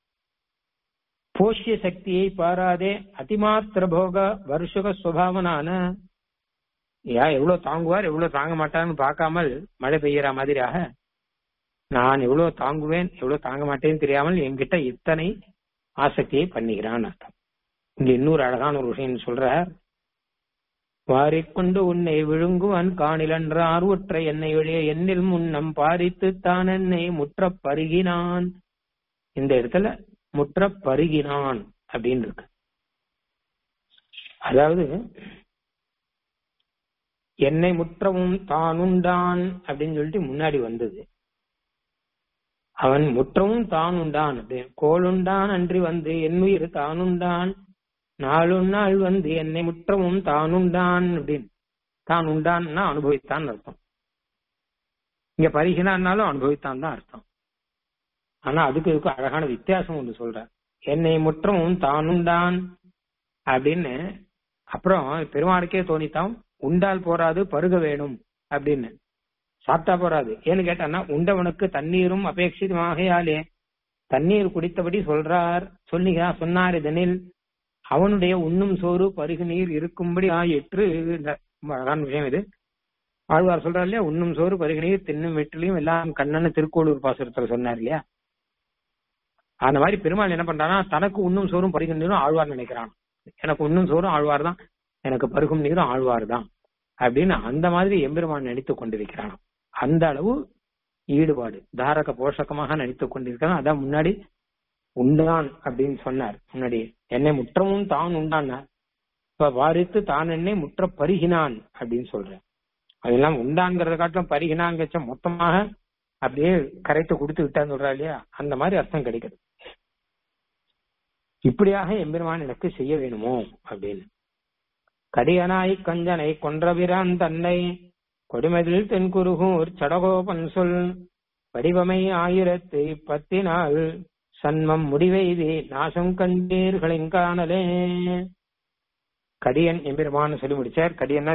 போஷ்ய சக்தியை பாராதே அதிமாத்திர போக வருஷக சுபாவனான யா எவ்வளவு தாங்குவார் எவ்வளவு தாங்க மாட்டார்னு பார்க்காமல் மழை பெய்யற மாதிரியாக நான் எவ்வளவு தாங்குவேன் எவ்வளவு தாங்க மாட்டேன்னு தெரியாமல் என்கிட்ட இத்தனை ஆசக்தியை பண்ணுகிறான் அர்த்தம் இங்க இன்னொரு அழகான ஒரு விஷயம் சொல்ற வாரிக்கொண்டு உன்னை விழுங்குவன் காணிலன்ற ஆர்வற்ற என்னை ஒழிய என்னில் முன்னம் பாரித்து தான் என்னை முற்ற பருகினான் இந்த இடத்துல முற்ற பருகினான் அப்படின்னு இருக்கு அதாவது என்னை முற்றவும் தான் உண்டான் அப்படின்னு சொல்லிட்டு முன்னாடி வந்தது அவன் முற்றவும் தான் உண்டான் அப்படின்னு கோளுண்டான் அன்றி வந்து என் உயிர் தான் உண்டான் நாளும் நாள் வந்து என்னை முற்றவும் தான் உண்டான் அப்படின்னு தான் உண்டான்னா அனுபவித்தான் அர்த்தம் இங்க பரிகினான்னாலும் அனுபவித்தான் தான் அர்த்தம் ஆனா அதுக்கு இதுக்கு அழகான வித்தியாசம் ஒன்று சொல்ற என்னை முற்றவும் தான் உண்டான் அப்படின்னு அப்புறம் பெருமாளுக்கே தோணித்தான் உண்டால் போராது பருக வேணும் அப்படின்னு சாப்பிட்டா போறாது ஏன்னு கேட்டான்னா உண்டவனுக்கு தண்ணீரும் அபேட்சிதமாகையாலே தண்ணீர் குடித்தபடி சொல்றார் சொல்லிகா சொன்னார் இதனில் அவனுடைய உண்ணும் சோறு பருகு நீர் இருக்கும்படி ஆயிற்று இந்த ரொம்ப அழகான விஷயம் இது ஆழ்வார் சொல்றார் இல்லையா உண்ணும் சோறு பருகு நீர் தின்னும் வெற்றிலையும் எல்லாம் கண்ணன்னு திருக்கோளூர் பாசுரத்துல சொன்னார் இல்லையா அந்த மாதிரி பெருமாள் என்ன பண்றானா தனக்கு உண்ணும் சோறும் பருகும் நீரும் ஆழ்வார் நினைக்கிறான் எனக்கு உண்ணும் சோறும் ஆழ்வார் தான் எனக்கு பருகும் நீரும் ஆழ்வார் தான் அப்படின்னு அந்த மாதிரி எம்பெருமான் நினைத்துக் கொண்டிருக்கிறான் அந்த அளவு ஈடுபாடு தாரக போஷகமாக நடித்துக் கொண்டிருக்கிறான் அதான் முன்னாடி உண்டான் அப்படின்னு சொன்னார் முன்னாடி என்னை முற்றமும் தான் உண்டான் இப்ப வாரித்து தான் என்னை முற்ற பருகினான் அப்படின்னு சொல்றேன் அதெல்லாம் உண்டான்ங்கிறத காட்டிலும் பருகினாங்க மொத்தமாக அப்படியே கரைத்து கொடுத்து விட்டான்னு சொல்றா இல்லையா அந்த மாதிரி அர்த்தம் கிடைக்குது இப்படியாக எம்பெருமான் எனக்கு செய்ய வேணுமோ அப்படின்னு கடியனாய் கஞ்சனை கொன்றபிரான் தன்னை கொடுமதில் தென்குருகூர் சடகோபன் சொல் வடிவமை ஆயிரத்து பத்தினாள் சன்மம் முடிவெய்தி நாசம் கண்டீர்களின் காணலே கடியன் எம்பெருமான் சொல்லி முடிச்சார் கடியன்னா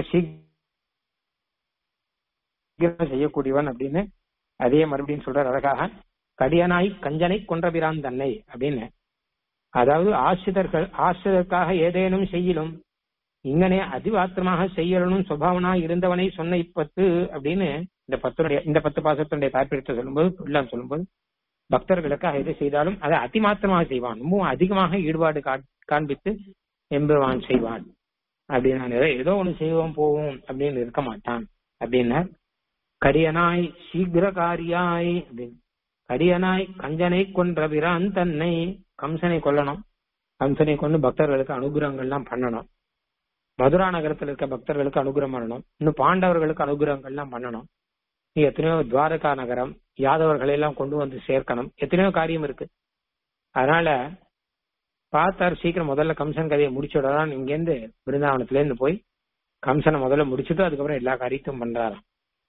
சீக்கிரம் செய்யக்கூடியவன் அப்படின்னு அதே மறுபடியும் சொல்றார் அழகாக கடியனாய் கஞ்சனை கொன்றபிரான் தன்னை அப்படின்னு அதாவது ஆசிரியர்கள் ஆசிரியருக்காக ஏதேனும் செய்யலும் இங்கனே அதிவாத்திரமாக செய்யணும் சுபாவனா இருந்தவனை சொன்ன இப்பத்து அப்படின்னு இந்த பத்துடைய இந்த பத்து பாசத்தினுடைய தாற்பயத்தை சொல்லும்போது எல்லாம் சொல்லும்போது பக்தர்களுக்காக எது செய்தாலும் அதை அதிமாத்திரமாக செய்வான் ரொம்பவும் அதிகமாக ஈடுபாடு காண்பித்து எம்பெருவான் செய்வான் அப்படின்னு ஏதோ ஒண்ணு செய்வோம் போவோம் அப்படின்னு இருக்க மாட்டான் அப்படின்னா கரியனாய் சீக்கிரகாரியாய் அப்படின்னு கரியனாய் கஞ்சனை கொன்ற பிரான் தன்னை கம்சனை கொல்லணும் கம்சனை கொண்டு பக்தர்களுக்கு அனுகிரகங்கள்லாம் பண்ணணும் மதுரா நகரத்தில் இருக்க பக்தர்களுக்கு அனுகிரகம் பண்ணணும் இன்னும் பாண்டவர்களுக்கு அனுகிரகங்கள்லாம் பண்ணணும் நீ எத்தனையோ துவாரகா நகரம் யாதவர்களை எல்லாம் கொண்டு வந்து சேர்க்கணும் எத்தனையோ காரியம் இருக்கு அதனால பார்த்தார் சீக்கிரம் முதல்ல கம்சன் கதையை முடிச்சுடலாம் இங்கேருந்து பிருந்தாவனத்துல இருந்து போய் கம்சனை முதல்ல முடிச்சுட்டு அதுக்கப்புறம் எல்லா காரியத்தையும் பண்றாராம்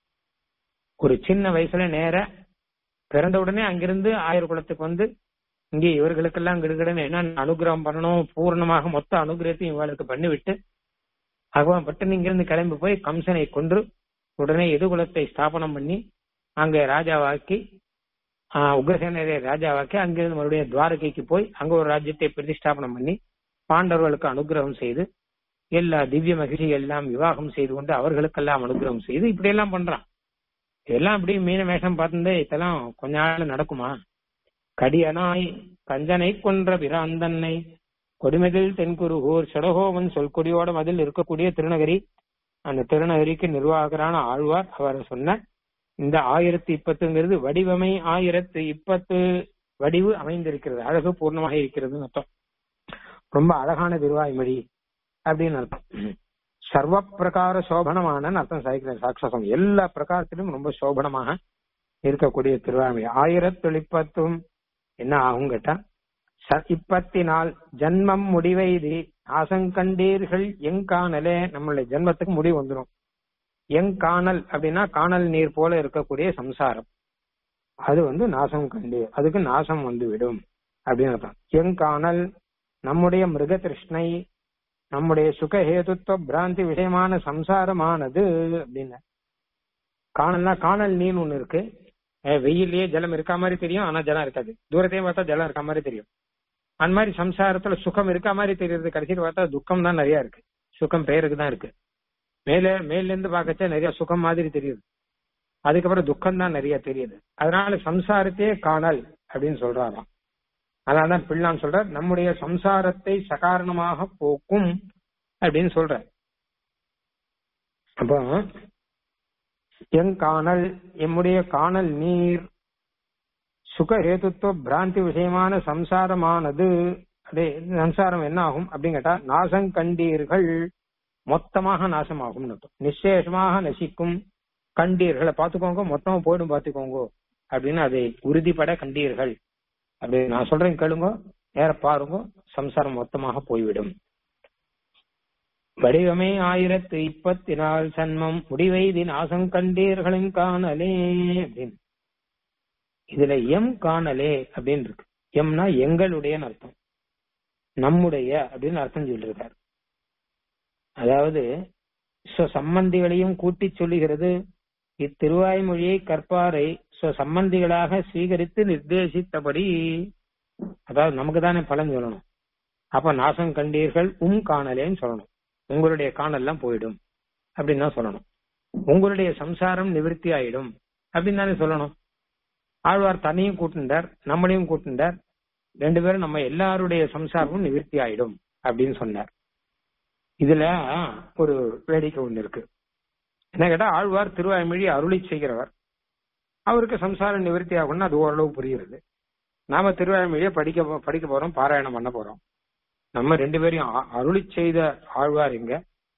ஒரு சின்ன வயசுல நேர பிறந்த உடனே அங்கிருந்து ஆயிரம் குளத்துக்கு வந்து இங்கே இவர்களுக்கெல்லாம் கிடுகிடன்னு என்ன அனுகிரகம் பண்ணணும் பூர்ணமாக மொத்த அனுகிரகத்தையும் இவர்களுக்கு பண்ணிவிட்டு பகவான் பட்டன் இங்கிருந்து கிளம்பி போய் கம்சனை கொன்று உடனே எதுகுலத்தை ஸ்தாபனம் பண்ணி அங்க ராஜாவாக்கி உக்ரசேனரை ராஜாவாக்கி அங்கிருந்து மறுபடியும் துவாரகைக்கு போய் அங்க ஒரு ராஜ்யத்தை பிரதிஷ்டாபனம் பண்ணி பாண்டவர்களுக்கு அனுகிரகம் செய்து எல்லா திவ்ய மகிழ்ச்சி எல்லாம் விவாகம் செய்து கொண்டு அவர்களுக்கெல்லாம் அனுகிரகம் செய்து இப்படி எல்லாம் பண்றான் இதெல்லாம் அப்படி மீன மேஷம் பார்த்துருந்தே இதெல்லாம் கொஞ்ச நாள் நடக்குமா கடியனாய் கஞ்சனை கொன்ற பிராந்தன்னை கொடிமதில் தென்குருகூர் சடகோவன் சொல்கொடியோட மதில் இருக்கக்கூடிய திருநகரி அந்த திருநகரிக்கு நிர்வாகரான ஆழ்வார் அவர் சொன்ன இந்த ஆயிரத்தி இப்பத்துங்கிறது வடிவமை ஆயிரத்து இப்பத்து வடிவு அமைந்திருக்கிறது அழகு பூர்ணமாக இருக்கிறது அர்த்தம் ரொம்ப அழகான திருவாய்மொழி அப்படின்னு அர்த்தம் சர்வ பிரகார சோபனமான அர்த்தம் சாய்க்கிறேன் சாட்சசம் எல்லா பிரகாரத்திலும் ரொம்ப சோபனமாக இருக்கக்கூடிய திருவாய்மொழி ஆயிரத்து இப்பத்தும் என்ன ஆகும் கேட்டா இப்பத்தினால் ஜன்மம் முடிவைதி ஆசங்கண்டீர்கள் எங்காணலே நம்மளுடைய ஜென்மத்துக்கு முடிவு வந்துடும் எங்காணல் அப்படின்னா காணல் நீர் போல இருக்கக்கூடிய சம்சாரம் அது வந்து நாசம் கண்டு அதுக்கு நாசம் வந்து விடும் அப்படின்னு அர்த்தம் எங்காணல் நம்முடைய மிருக திருஷ்ணை நம்முடைய சுகஹேதுத்துவ பிராந்தி விஷயமான சம்சாரமானது அப்படின்னு காணல்னா காணல் நீர் ஒண்ணு இருக்கு அஹ் வெயில்லயே ஜலம் இருக்க மாதிரி தெரியும் ஆனா ஜலம் இருக்காது தூரத்தையும் பார்த்தா ஜலம் இருக்க மாதிரி தெரியும் அந்த மாதிரி சம்சாரத்துல சுகம் இருக்க மாதிரி தெரியுது கடைசியில் பார்த்தா துக்கம் தான் நிறைய இருக்கு சுகம் பேருக்கு தான் இருக்கு மேல மேல இருந்து பார்க்கச்சா நிறைய சுகம் மாதிரி தெரியுது அதுக்கப்புறம் துக்கம் தான் நிறைய தெரியுது அதனால சம்சாரத்தையே காணல் அப்படின்னு சொல்றாராம் அதனாலதான் பிள்ளான் சொல்றார் நம்முடைய சம்சாரத்தை சகாரணமாக போக்கும் அப்படின்னு சொல்ற அப்போ எங் காணல் எம்முடைய காணல் நீர் சுக ஹேதுத்துவ பிராந்தி விஷயமான சம்சாரமானது அதே சம்சாரம் என்ன ஆகும் அப்படின்னு கேட்டா நாசம் கண்டீர்கள் மொத்தமாக நாசமாகும் நிச்சேஷமாக நசிக்கும் கண்டீர்களை பார்த்துக்கோங்க மொத்தமா போயிடும் பார்த்துக்கோங்க அப்படின்னு அதை உறுதிப்பட கண்டீர்கள் அப்படி நான் சொல்றேன் கேளுங்க நேர பாருங்க சம்சாரம் மொத்தமாக போய்விடும் வடிவமே ஆயிரத்து இப்பத்தி நாள் சன்மம் முடிவைதி நாசம் கண்டீர்களின் காணலே அப்படின்னு இதுல எம் காணலே அப்படின்னு இருக்கு எம்னா எங்களுடைய அர்த்தம் நம்முடைய அப்படின்னு அர்த்தம் சொல்லியிருக்காரு அதாவது சம்பந்திகளையும் கூட்டி சொல்லுகிறது இத்திருவாய்மொழியை கற்பாரை சம்பந்திகளாக ஸ்வீகரித்து நிர்தேசித்தபடி அதாவது நமக்கு தானே பலன் சொல்லணும் அப்ப நாசம் கண்டீர்கள் உம் காணலேன்னு சொல்லணும் உங்களுடைய காணல்லாம் போயிடும் அப்படின்னு தான் சொல்லணும் உங்களுடைய சம்சாரம் நிவர்த்தி ஆயிடும் அப்படின்னு தானே சொல்லணும் ஆழ்வார் தன்னையும் கூட்டுண்டார் நம்மளையும் கூட்டுண்டார் ரெண்டு பேரும் நம்ம எல்லாருடைய சம்சாரமும் நிவர்த்தி ஆயிடும் அப்படின்னு சொன்னார் இதுல ஒரு வேடிக்கை ஒண்ணு இருக்கு என்ன கேட்டா ஆழ்வார் திருவாய்மொழி அருளி செய்கிறவர் அவருக்கு சம்சாரம் நிவர்த்தி ஆகும்னா அது ஓரளவு புரியுறது நாம திருவாய்மொழியை படிக்க படிக்க போறோம் பாராயணம் பண்ண போறோம் நம்ம ரெண்டு பேரையும் அருளி செய்த ஆழ்வார் இங்க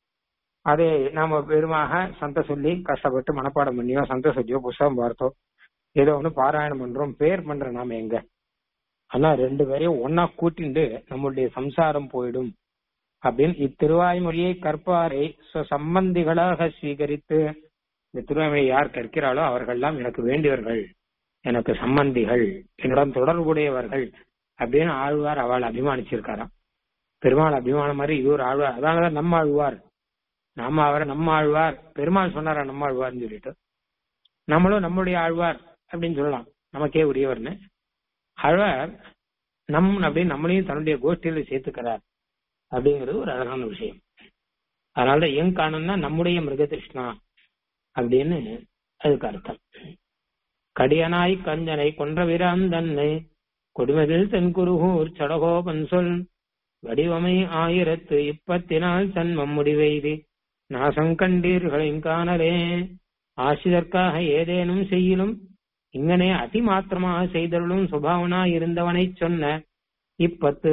அதை நாம பெருமாக சந்த சொல்லி கஷ்டப்பட்டு மனப்பாடம் பண்ணியோ சந்த சொல்லியோ புஸ்தகம் பார்த்தோம் ஏதோ ஒண்ணு பாராயணம் பண்றோம் பேர் பண்ற நாம எங்க ஆனா ரெண்டு பேரையும் ஒன்னா கூட்டிண்டு நம்மளுடைய சம்சாரம் போயிடும் அப்படின்னு இத்திருவாய்மொழியை கற்பாரை சம்பந்திகளாக ஸ்வீகரித்து இந்த திருவாய்மொழியை யார் கற்கிறாளோ அவர்கள்லாம் எனக்கு வேண்டியவர்கள் எனக்கு சம்பந்திகள் என்னிடம் தொடர்புடையவர்கள் அப்படின்னு ஆழ்வார் அவள் அபிமானிச்சிருக்காராம் பெருமாள் அபிமானம் மாதிரி இது ஒரு ஆழ்வார் அதனாலதான் நம்ம ஆழ்வார் நாம அவரை நம்ம ஆழ்வார் பெருமாள் சொன்னாரா நம்ம ஆழ்வார்னு சொல்லிட்டு நம்மளும் நம்மளுடைய ஆழ்வார் அப்படின்னு சொல்லலாம் நமக்கே உரியவர்னு ஆழ்வார் நம் அப்படின்னு நம்மளையும் தன்னுடைய கோஷ்டியில சேர்த்துக்கிறார் அப்படிங்கிறது ஒரு அழகான விஷயம் அதனால எங் காணம்னா நம்முடைய மிருகதிருஷ்ணா அப்படின்னு அதுக்கு அர்த்தம் கடியனாய் கஞ்சனை கொன்ற விராந்தன்னை கொடுமதில் தென்குருகூர் சடகோபன் சொல் வடிவமை ஆயிரத்து இப்பத்தினால் சன்மம் முடிவெய்தி நாசங்கண்டீர்களின் காணலே ஆசிதற்காக ஏதேனும் செய்யிலும் இங்கனே அதிமாத்திரமாக செய்தருளும் சுபாவனா இருந்தவனை சொன்ன இப்பத்து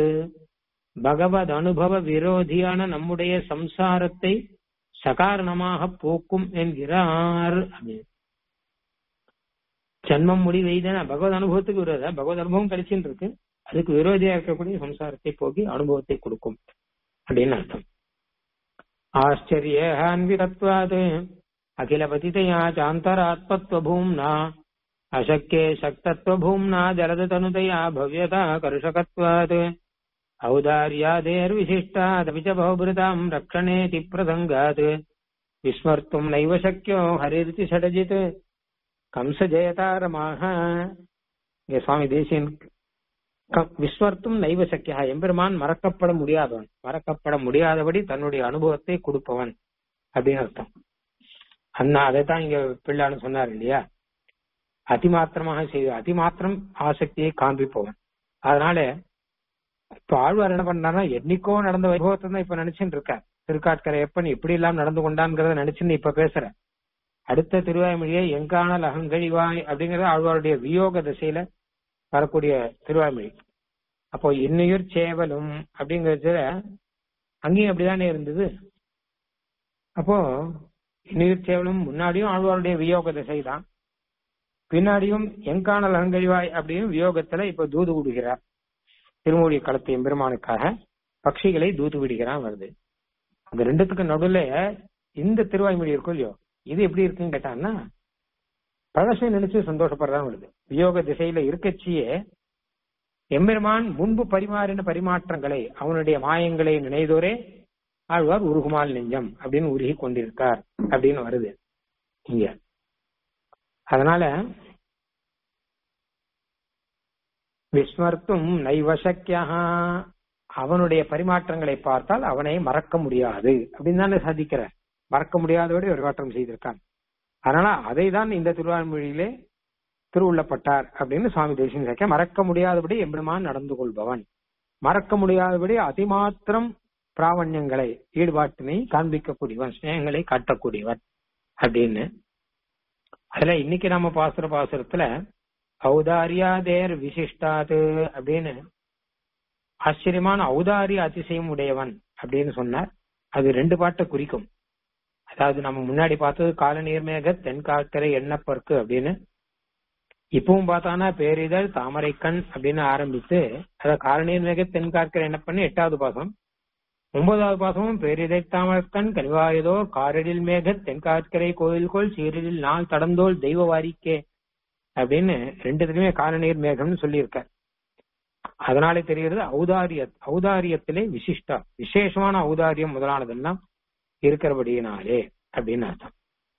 பகவத் அனுபவ விரோதியான நம்முடைய சம்சாரத்தை சகாரணமாக போக்கும் என்கிறார் ஜன்மம் முடிவெய்தான பகவத் அனுபவத்துக்கு விரோத பகவத் அனுபவம் கிடைச்சின்னு இருக்கு அதுக்கு விரோதியா இருக்கக்கூடிய சம்சாரத்தை போக்கி அனுபவத்தை கொடுக்கும் அப்படின்னு அர்த்தம் ஆச்சரியத்வாது அகில பதிதையா சாந்தராத்மத்துவ பூம்னா அசக்கே சக்தத்துவ பூம்னா ஜலத தனுதையா பவ்யதா கருஷகத்வாத் औदार्यादेर्विशिष्टादपि च बहुभृताम् रक्षणेति प्रसङ्गात् विस्मर्तुम् नैव शक्यो हरिरिति षडजित् கம்சஜெயதாரமாக இங்க சுவாமி தேசியன் விஸ்வர்த்தும் நைவ சக்கியா எம்பெருமான் மறக்கப்பட முடியாதவன் மறக்கப்பட முடியாதபடி தன்னுடைய அனுபவத்தை கொடுப்பவன் அப்படின்னு அர்த்தம் அண்ணா அதைத்தான் இங்க பிள்ளான்னு சொன்னார் இல்லையா அதிமாத்திரமாக செய்து அதிமாத்திரம் ஆசக்தியை காண்பிப்பவன் அதனால இப்ப ஆழ்வார் என்ன பண்ணாருன்னா என்னைக்கோ நடந்த வைபவத்தை தான் இப்ப நினைச்சுட்டு இருக்கார் திருக்காட்கரை எப்பன் இப்படி எல்லாம் நடந்து கொண்டான்ங்கிறத நினைச்சுன்னு இப்ப பேசுற அடுத்த திருவாய்மொழியை எங்கானால் அகங்கழிவாய் அப்படிங்கறது ஆழ்வாருடைய வியோக திசையில வரக்கூடிய திருவாய்மொழி அப்போ இன்னுயிர் சேவலும் அப்படிங்கறதுல அங்கேயும் அப்படிதானே இருந்தது அப்போ இன்னுயிர் சேவலும் முன்னாடியும் ஆழ்வாருடைய வியோக திசை தான் பின்னாடியும் எங்கானல் அகங்கழிவாய் அப்படின்னு வியோகத்துல இப்ப தூது விடுகிறார் திருமொழி களத்து எம்பெருமானுக்காக பட்சிகளை தூது விடுகிறான் வருது அந்த ரெண்டுத்துக்கு நடுவுல இந்த திருவாய்மொழி இருக்கும் இல்லையோ இது எப்படி இருக்குன்னு கேட்டான்னா பழசை நினைச்சு சந்தோஷப்படுறதான் வருது வியோக திசையில இருக்கச்சியே எம்பெருமான் முன்பு பரிமாறின பரிமாற்றங்களை அவனுடைய மாயங்களை நினைதோரே ஆழ்வார் உருகுமால் நெஞ்சம் அப்படின்னு உருகி கொண்டிருக்கார் அப்படின்னு வருது இங்க அதனால விஸ்மர்த்தும் நைவசக்கியா அவனுடைய பரிமாற்றங்களை பார்த்தால் அவனை மறக்க முடியாது அப்படின்னு தானே சாதிக்கிறார் மறக்க முடியாதபடி பரிமாற்றம் செய்திருக்கான் அதனால அதை தான் இந்த திருவான்மொழியிலே திருவுள்ளப்பட்டார் அப்படின்னு சுவாமி தேசியம் கேட்க மறக்க முடியாதபடி எம்பெருமான் நடந்து கொள்பவன் மறக்க முடியாதபடி அதிமாத்திரம் பிராவண்யங்களை ஈடுபாட்டினை காண்பிக்கக்கூடியவன் ஸ்நேகங்களை காட்டக்கூடியவன் அப்படின்னு அதுல இன்னைக்கு நம்ம பாசுர பாசுரத்துல ஔதாரியாதேர் விசிஷ்டாது அப்படின்னு ஆச்சரியமான ஔதாரிய அதிசயம் உடையவன் அப்படின்னு சொன்னார் அது ரெண்டு பாட்டை குறிக்கும் அதாவது நம்ம முன்னாடி பார்த்தது கால நீர்மேக தென்காக்கரை எண்ணப்பற்கு அப்படின்னு இப்பவும் பார்த்தானா பேரிதழ் தாமரைக்கண் அப்படின்னு ஆரம்பித்து அத காலநீர் மேக தென்காக்கரை எண்ணப்பண்ணி எட்டாவது பாசம் ஒன்பதாவது பாசமும் பேரிதை தாமரைக்கண் கனிவாயதோ காரடில் மேக தென்காக்கரை கோயில்கோள் சீரலில் நாள் தடந்தோல் தெய்வ வாரிக்கே அப்படின்னு ரெண்டுத்துலயுமே காலநீர் மேகம்னு சொல்லியிருக்கார் அதனாலே தெரிகிறது ஔதாரிய ஔதாரியத்திலே விசிஷ்டா விசேஷமான ஔதாரியம் முதலானதெல்லாம் இருக்கிறபடியினாலே அப்படின்னு அர்த்தம்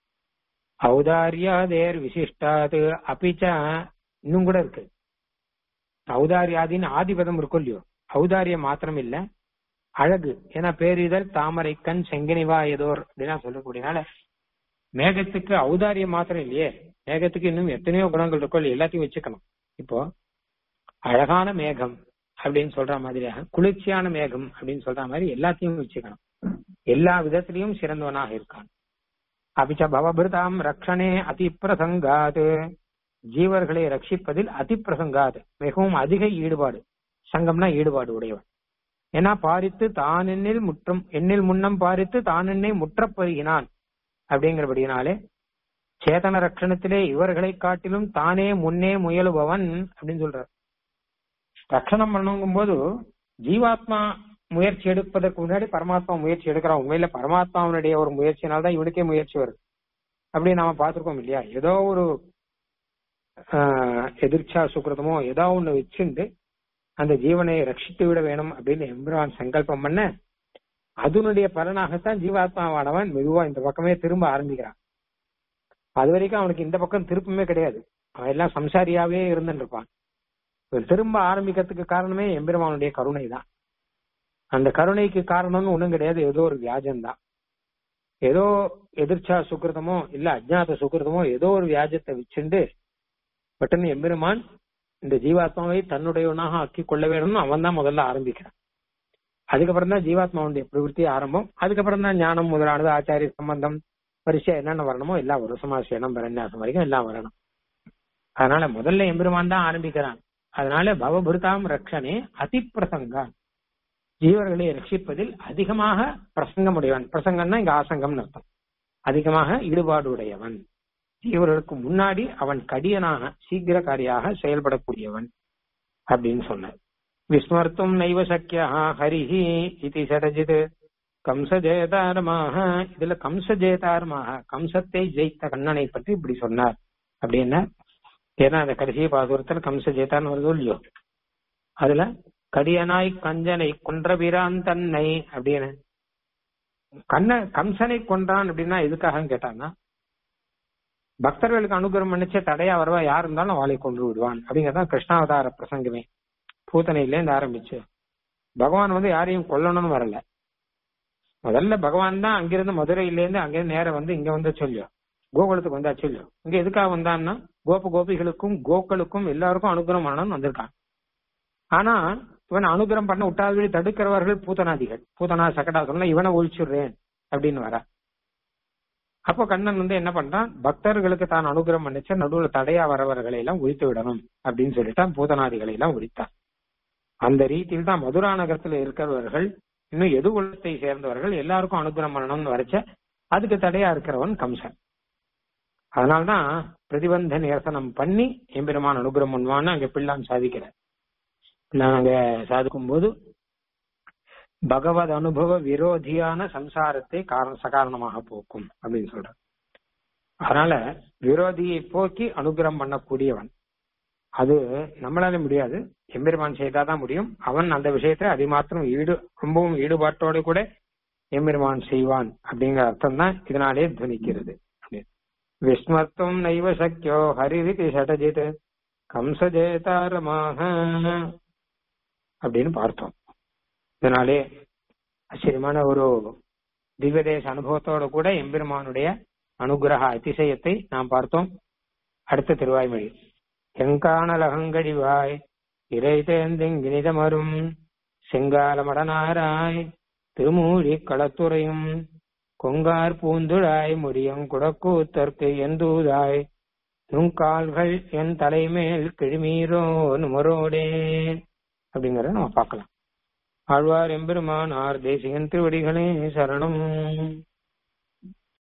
ஔதாரியாதேர் விசிஷ்டாது அபிச்ச இன்னும் கூட இருக்கு ஔதாரியாதின்னு ஆதிபதம் இருக்கும் இல்லையோ ஔதாரியம் மாத்திரம் இல்ல அழகு ஏன்னா பேரிதழ் தாமரை கண் செங்கனிவா ஏதோர் அப்படின்னா சொல்லக்கூடியனால மேகத்துக்கு ஔதாரியம் மாத்திரம் இல்லையே மேகத்துக்கு இன்னும் எத்தனையோ குணங்கள் இருக்கோ இல்லையோ எல்லாத்தையும் வச்சுக்கணும் இப்போ அழகான மேகம் அப்படின்னு சொல்ற மாதிரியாக குளிர்ச்சியான மேகம் அப்படின்னு சொல்ற மாதிரி எல்லாத்தையும் வச்சுக்கணும் எல்லா விதத்திலையும் சிறந்தவனாக இருக்கான் அபிச்ச பவபிருதாம் ரக்ஷனே அதிப்பிரசங்காது ஜீவர்களை ரட்சிப்பதில் அதிப்பிரசங்காது மிகவும் அதிக ஈடுபாடு சங்கம்னா ஈடுபாடு உடையவன் ஏன்னா பாரித்து தான் என்னில் முற்றம் என்னில் முன்னம் பாரித்து தான் என்னை முற்றப்பருகினான் அப்படிங்கிறபடினாலே சேதன ரட்சணத்திலே இவர்களை காட்டிலும் தானே முன்னே முயலுபவன் அப்படின்னு சொல்றார் ரட்சணம் பண்ணுங்கும் போது ஜீவாத்மா முயற்சி எடுப்பதற்கு முன்னாடி பரமாத்மா முயற்சி எடுக்கிறான் உண்மையில பரமாத்மாவனுடைய ஒரு முயற்சினால்தான் இவனுக்கே முயற்சி வருது அப்படி நாம பார்த்திருக்கோம் இல்லையா ஏதோ ஒரு எதிர்ச்சா சுக்கிரதமோ ஏதோ ஒண்ணு வச்சுண்டு அந்த ஜீவனை ரட்சித்து விட வேணும் அப்படின்னு எம்பிரான் சங்கல்பம் பண்ண அதனுடைய பலனாகத்தான் ஜீவாத்மாவானவன் மெதுவா இந்த பக்கமே திரும்ப ஆரம்பிக்கிறான் அது வரைக்கும் அவனுக்கு இந்த பக்கம் திருப்பமே கிடையாது அவன் எல்லாம் சம்சாரியாவே இருந்துட்டு இருப்பான் திரும்ப ஆரம்பிக்கிறதுக்கு காரணமே எம்பெருமானுடைய கருணை தான் அந்த கருணைக்கு காரணம்னு ஒண்ணும் கிடையாது ஏதோ ஒரு வியாஜம்தான் ஏதோ எதிர்ச்சா சுக்கிரதமோ இல்ல அஜ்ஞாத சுக்கிரதமோ ஏதோ ஒரு வியாஜத்தை வச்சுண்டு பட்டுன்னு எம்பெருமான் இந்த ஜீவாத்மாவை தன்னுடையவனாக ஆக்கி கொள்ள வேணும்னு அவன் தான் முதல்ல ஆரம்பிக்கிறான் அதுக்கப்புறம் தான் ஜீவாத்மாவுடைய பிரவருத்தி ஆரம்பம் அதுக்கப்புறம் தான் ஞானம் முதலானது ஆச்சாரிய சம்பந்தம் பரிசா என்னென்ன வரணுமோ எல்லாம் வரும் சமாசேனம் பரநியாசம் வரைக்கும் எல்லாம் வரணும் அதனால முதல்ல எம்பெருமான் தான் ஆரம்பிக்கிறான் அதனால பவபுருதாம் ரக்ஷனே அதிப்பிரசங்கான் ஜீவர்களை ரட்சிப்பதில் அதிகமாக பிரசங்கம் உடையவன் பிரசங்கம்னா இங்க ஆசங்கம்னு அர்த்தம் அதிகமாக ஈடுபாடு உடையவன் ஜீவர்களுக்கு முன்னாடி அவன் கடியனாக சீக்கிரகாரியாக செயல்படக்கூடியவன் அப்படின்னு சொன்னார் விஸ்மர்த்தும் நைவ சக்கியா ஹரிஹி இது சடஜித் கம்ச ஜெயதாரமாக இதுல கம்ச ஜெயதாரமாக கம்சத்தை ஜெயித்த கண்ணனை பற்றி இப்படி சொன்னார் அப்படின்னா ஏன்னா அந்த கடைசி பாசுரத்தில் கம்ச ஜெயதான்னு வருதோ இல்லையோ அதுல கடியனாய் கஞ்சனை கொன்றபிரான் தன்னை அப்படின்னு கண்ண கம்சனை கொன்றான் அப்படின்னா எதுக்காக கேட்டான்னா பக்தர்களுக்கு அனுகிரகம் பண்ணிச்ச தடையா வருவா யார் இருந்தாலும் அவளை கொன்று விடுவான் அப்படிங்கறதான் கிருஷ்ணாவதார பிரசங்கமே பூத்தனையில இருந்து ஆரம்பிச்சு பகவான் வந்து யாரையும் கொல்லணும்னு வரல முதல்ல பகவான் தான் அங்கிருந்து மதுரையில இருந்து அங்கிருந்து நேரம் வந்து இங்க வந்து சொல்லியோ கோகுலத்துக்கு வந்தா சொல்லியோ இங்க எதுக்காக வந்தான்னா கோப கோபிகளுக்கும் கோக்களுக்கும் எல்லாருக்கும் அனுகிரகம் பண்ணணும்னு வந்திருக்கான் ஆனா இவன் அனுகிரகம் பண்ண விட்டாதபடி தடுக்கிறவர்கள் பூதனாதிகள் பூதனா சகடா சொன்னா இவனை ஒழிச்சுடுறேன் அப்படின்னு வர அப்போ கண்ணன் வந்து என்ன பண்றான் பக்தர்களுக்கு தான் அனுகிரகம் பண்ணிச்ச நடுவுல தடையா வரவர்களை எல்லாம் ஒழித்து விடணும் அப்படின்னு சொல்லிட்டான் பூதனாதிகளை எல்லாம் ஒழித்தான் அந்த ரீதியில் தான் மதுரா நகரத்துல இருக்கிறவர்கள் இன்னும் எது உள்ளத்தை சேர்ந்தவர்கள் எல்லாருக்கும் அனுகிரகம் பண்ணணும்னு வரைச்ச அதுக்கு தடையா இருக்கிறவன் கம்சன் அதனால்தான் பிரதிபந்த நிரசனம் பண்ணி எம்பெருமான் அனுகிரகம் பண்ணுவான்னு அங்க பிள்ளான் சாதிக்கிறார் நாங்க சாதிக்கும் போது பகவத் அனுபவ விரோதியான சம்சாரத்தை காரண சகாரணமாக போக்கும் அப்படின்னு சொல்றார் அதனால விரோதியை போக்கி அனுகிரகம் பண்ணக்கூடியவன் அது நம்மளால முடியாது எம்பெருமான் செய்தாதான் முடியும் அவன் அந்த விஷயத்தை அதிமாத்திரம் ஈடு ரொம்பவும் ஈடுபாட்டோடு கூட எம்பெருமான் செய்வான் அப்படிங்கிற அர்த்தம் தான் இதனாலே துவனிக்கிறது விஸ்மத்துவம் நைவ சக்கியோ ஹரிரிதி சடஜித் கம்சஜேதாரமாக அப்படின்னு பார்த்தோம் இதனாலே ஆச்சரியமான ஒரு திவ்யதேச அனுபவத்தோட கூட எம்பெருமானுடைய அனுகிரக அதிசயத்தை நாம் பார்த்தோம் அடுத்த திருவாய்மொழி செங்கானலகங்கடிவாய் இறை தேர்ந்திங்கினிதமரும் செங்காலமடனாராய் திருமூழி களத்துறையும் கொங்கார் பூந்துழாய் முடியம் குடக்கூத்தற்கு எந்தூதாய் நுங்கால்கள் என் தலைமேல் கிழிமீரோ நுமரோடே அப்படிங்கறத நம்ம பார்க்கலாம் ஆழ்வார் எம்பெருமானார் தேசிகன் திருவடிகளே சரணம்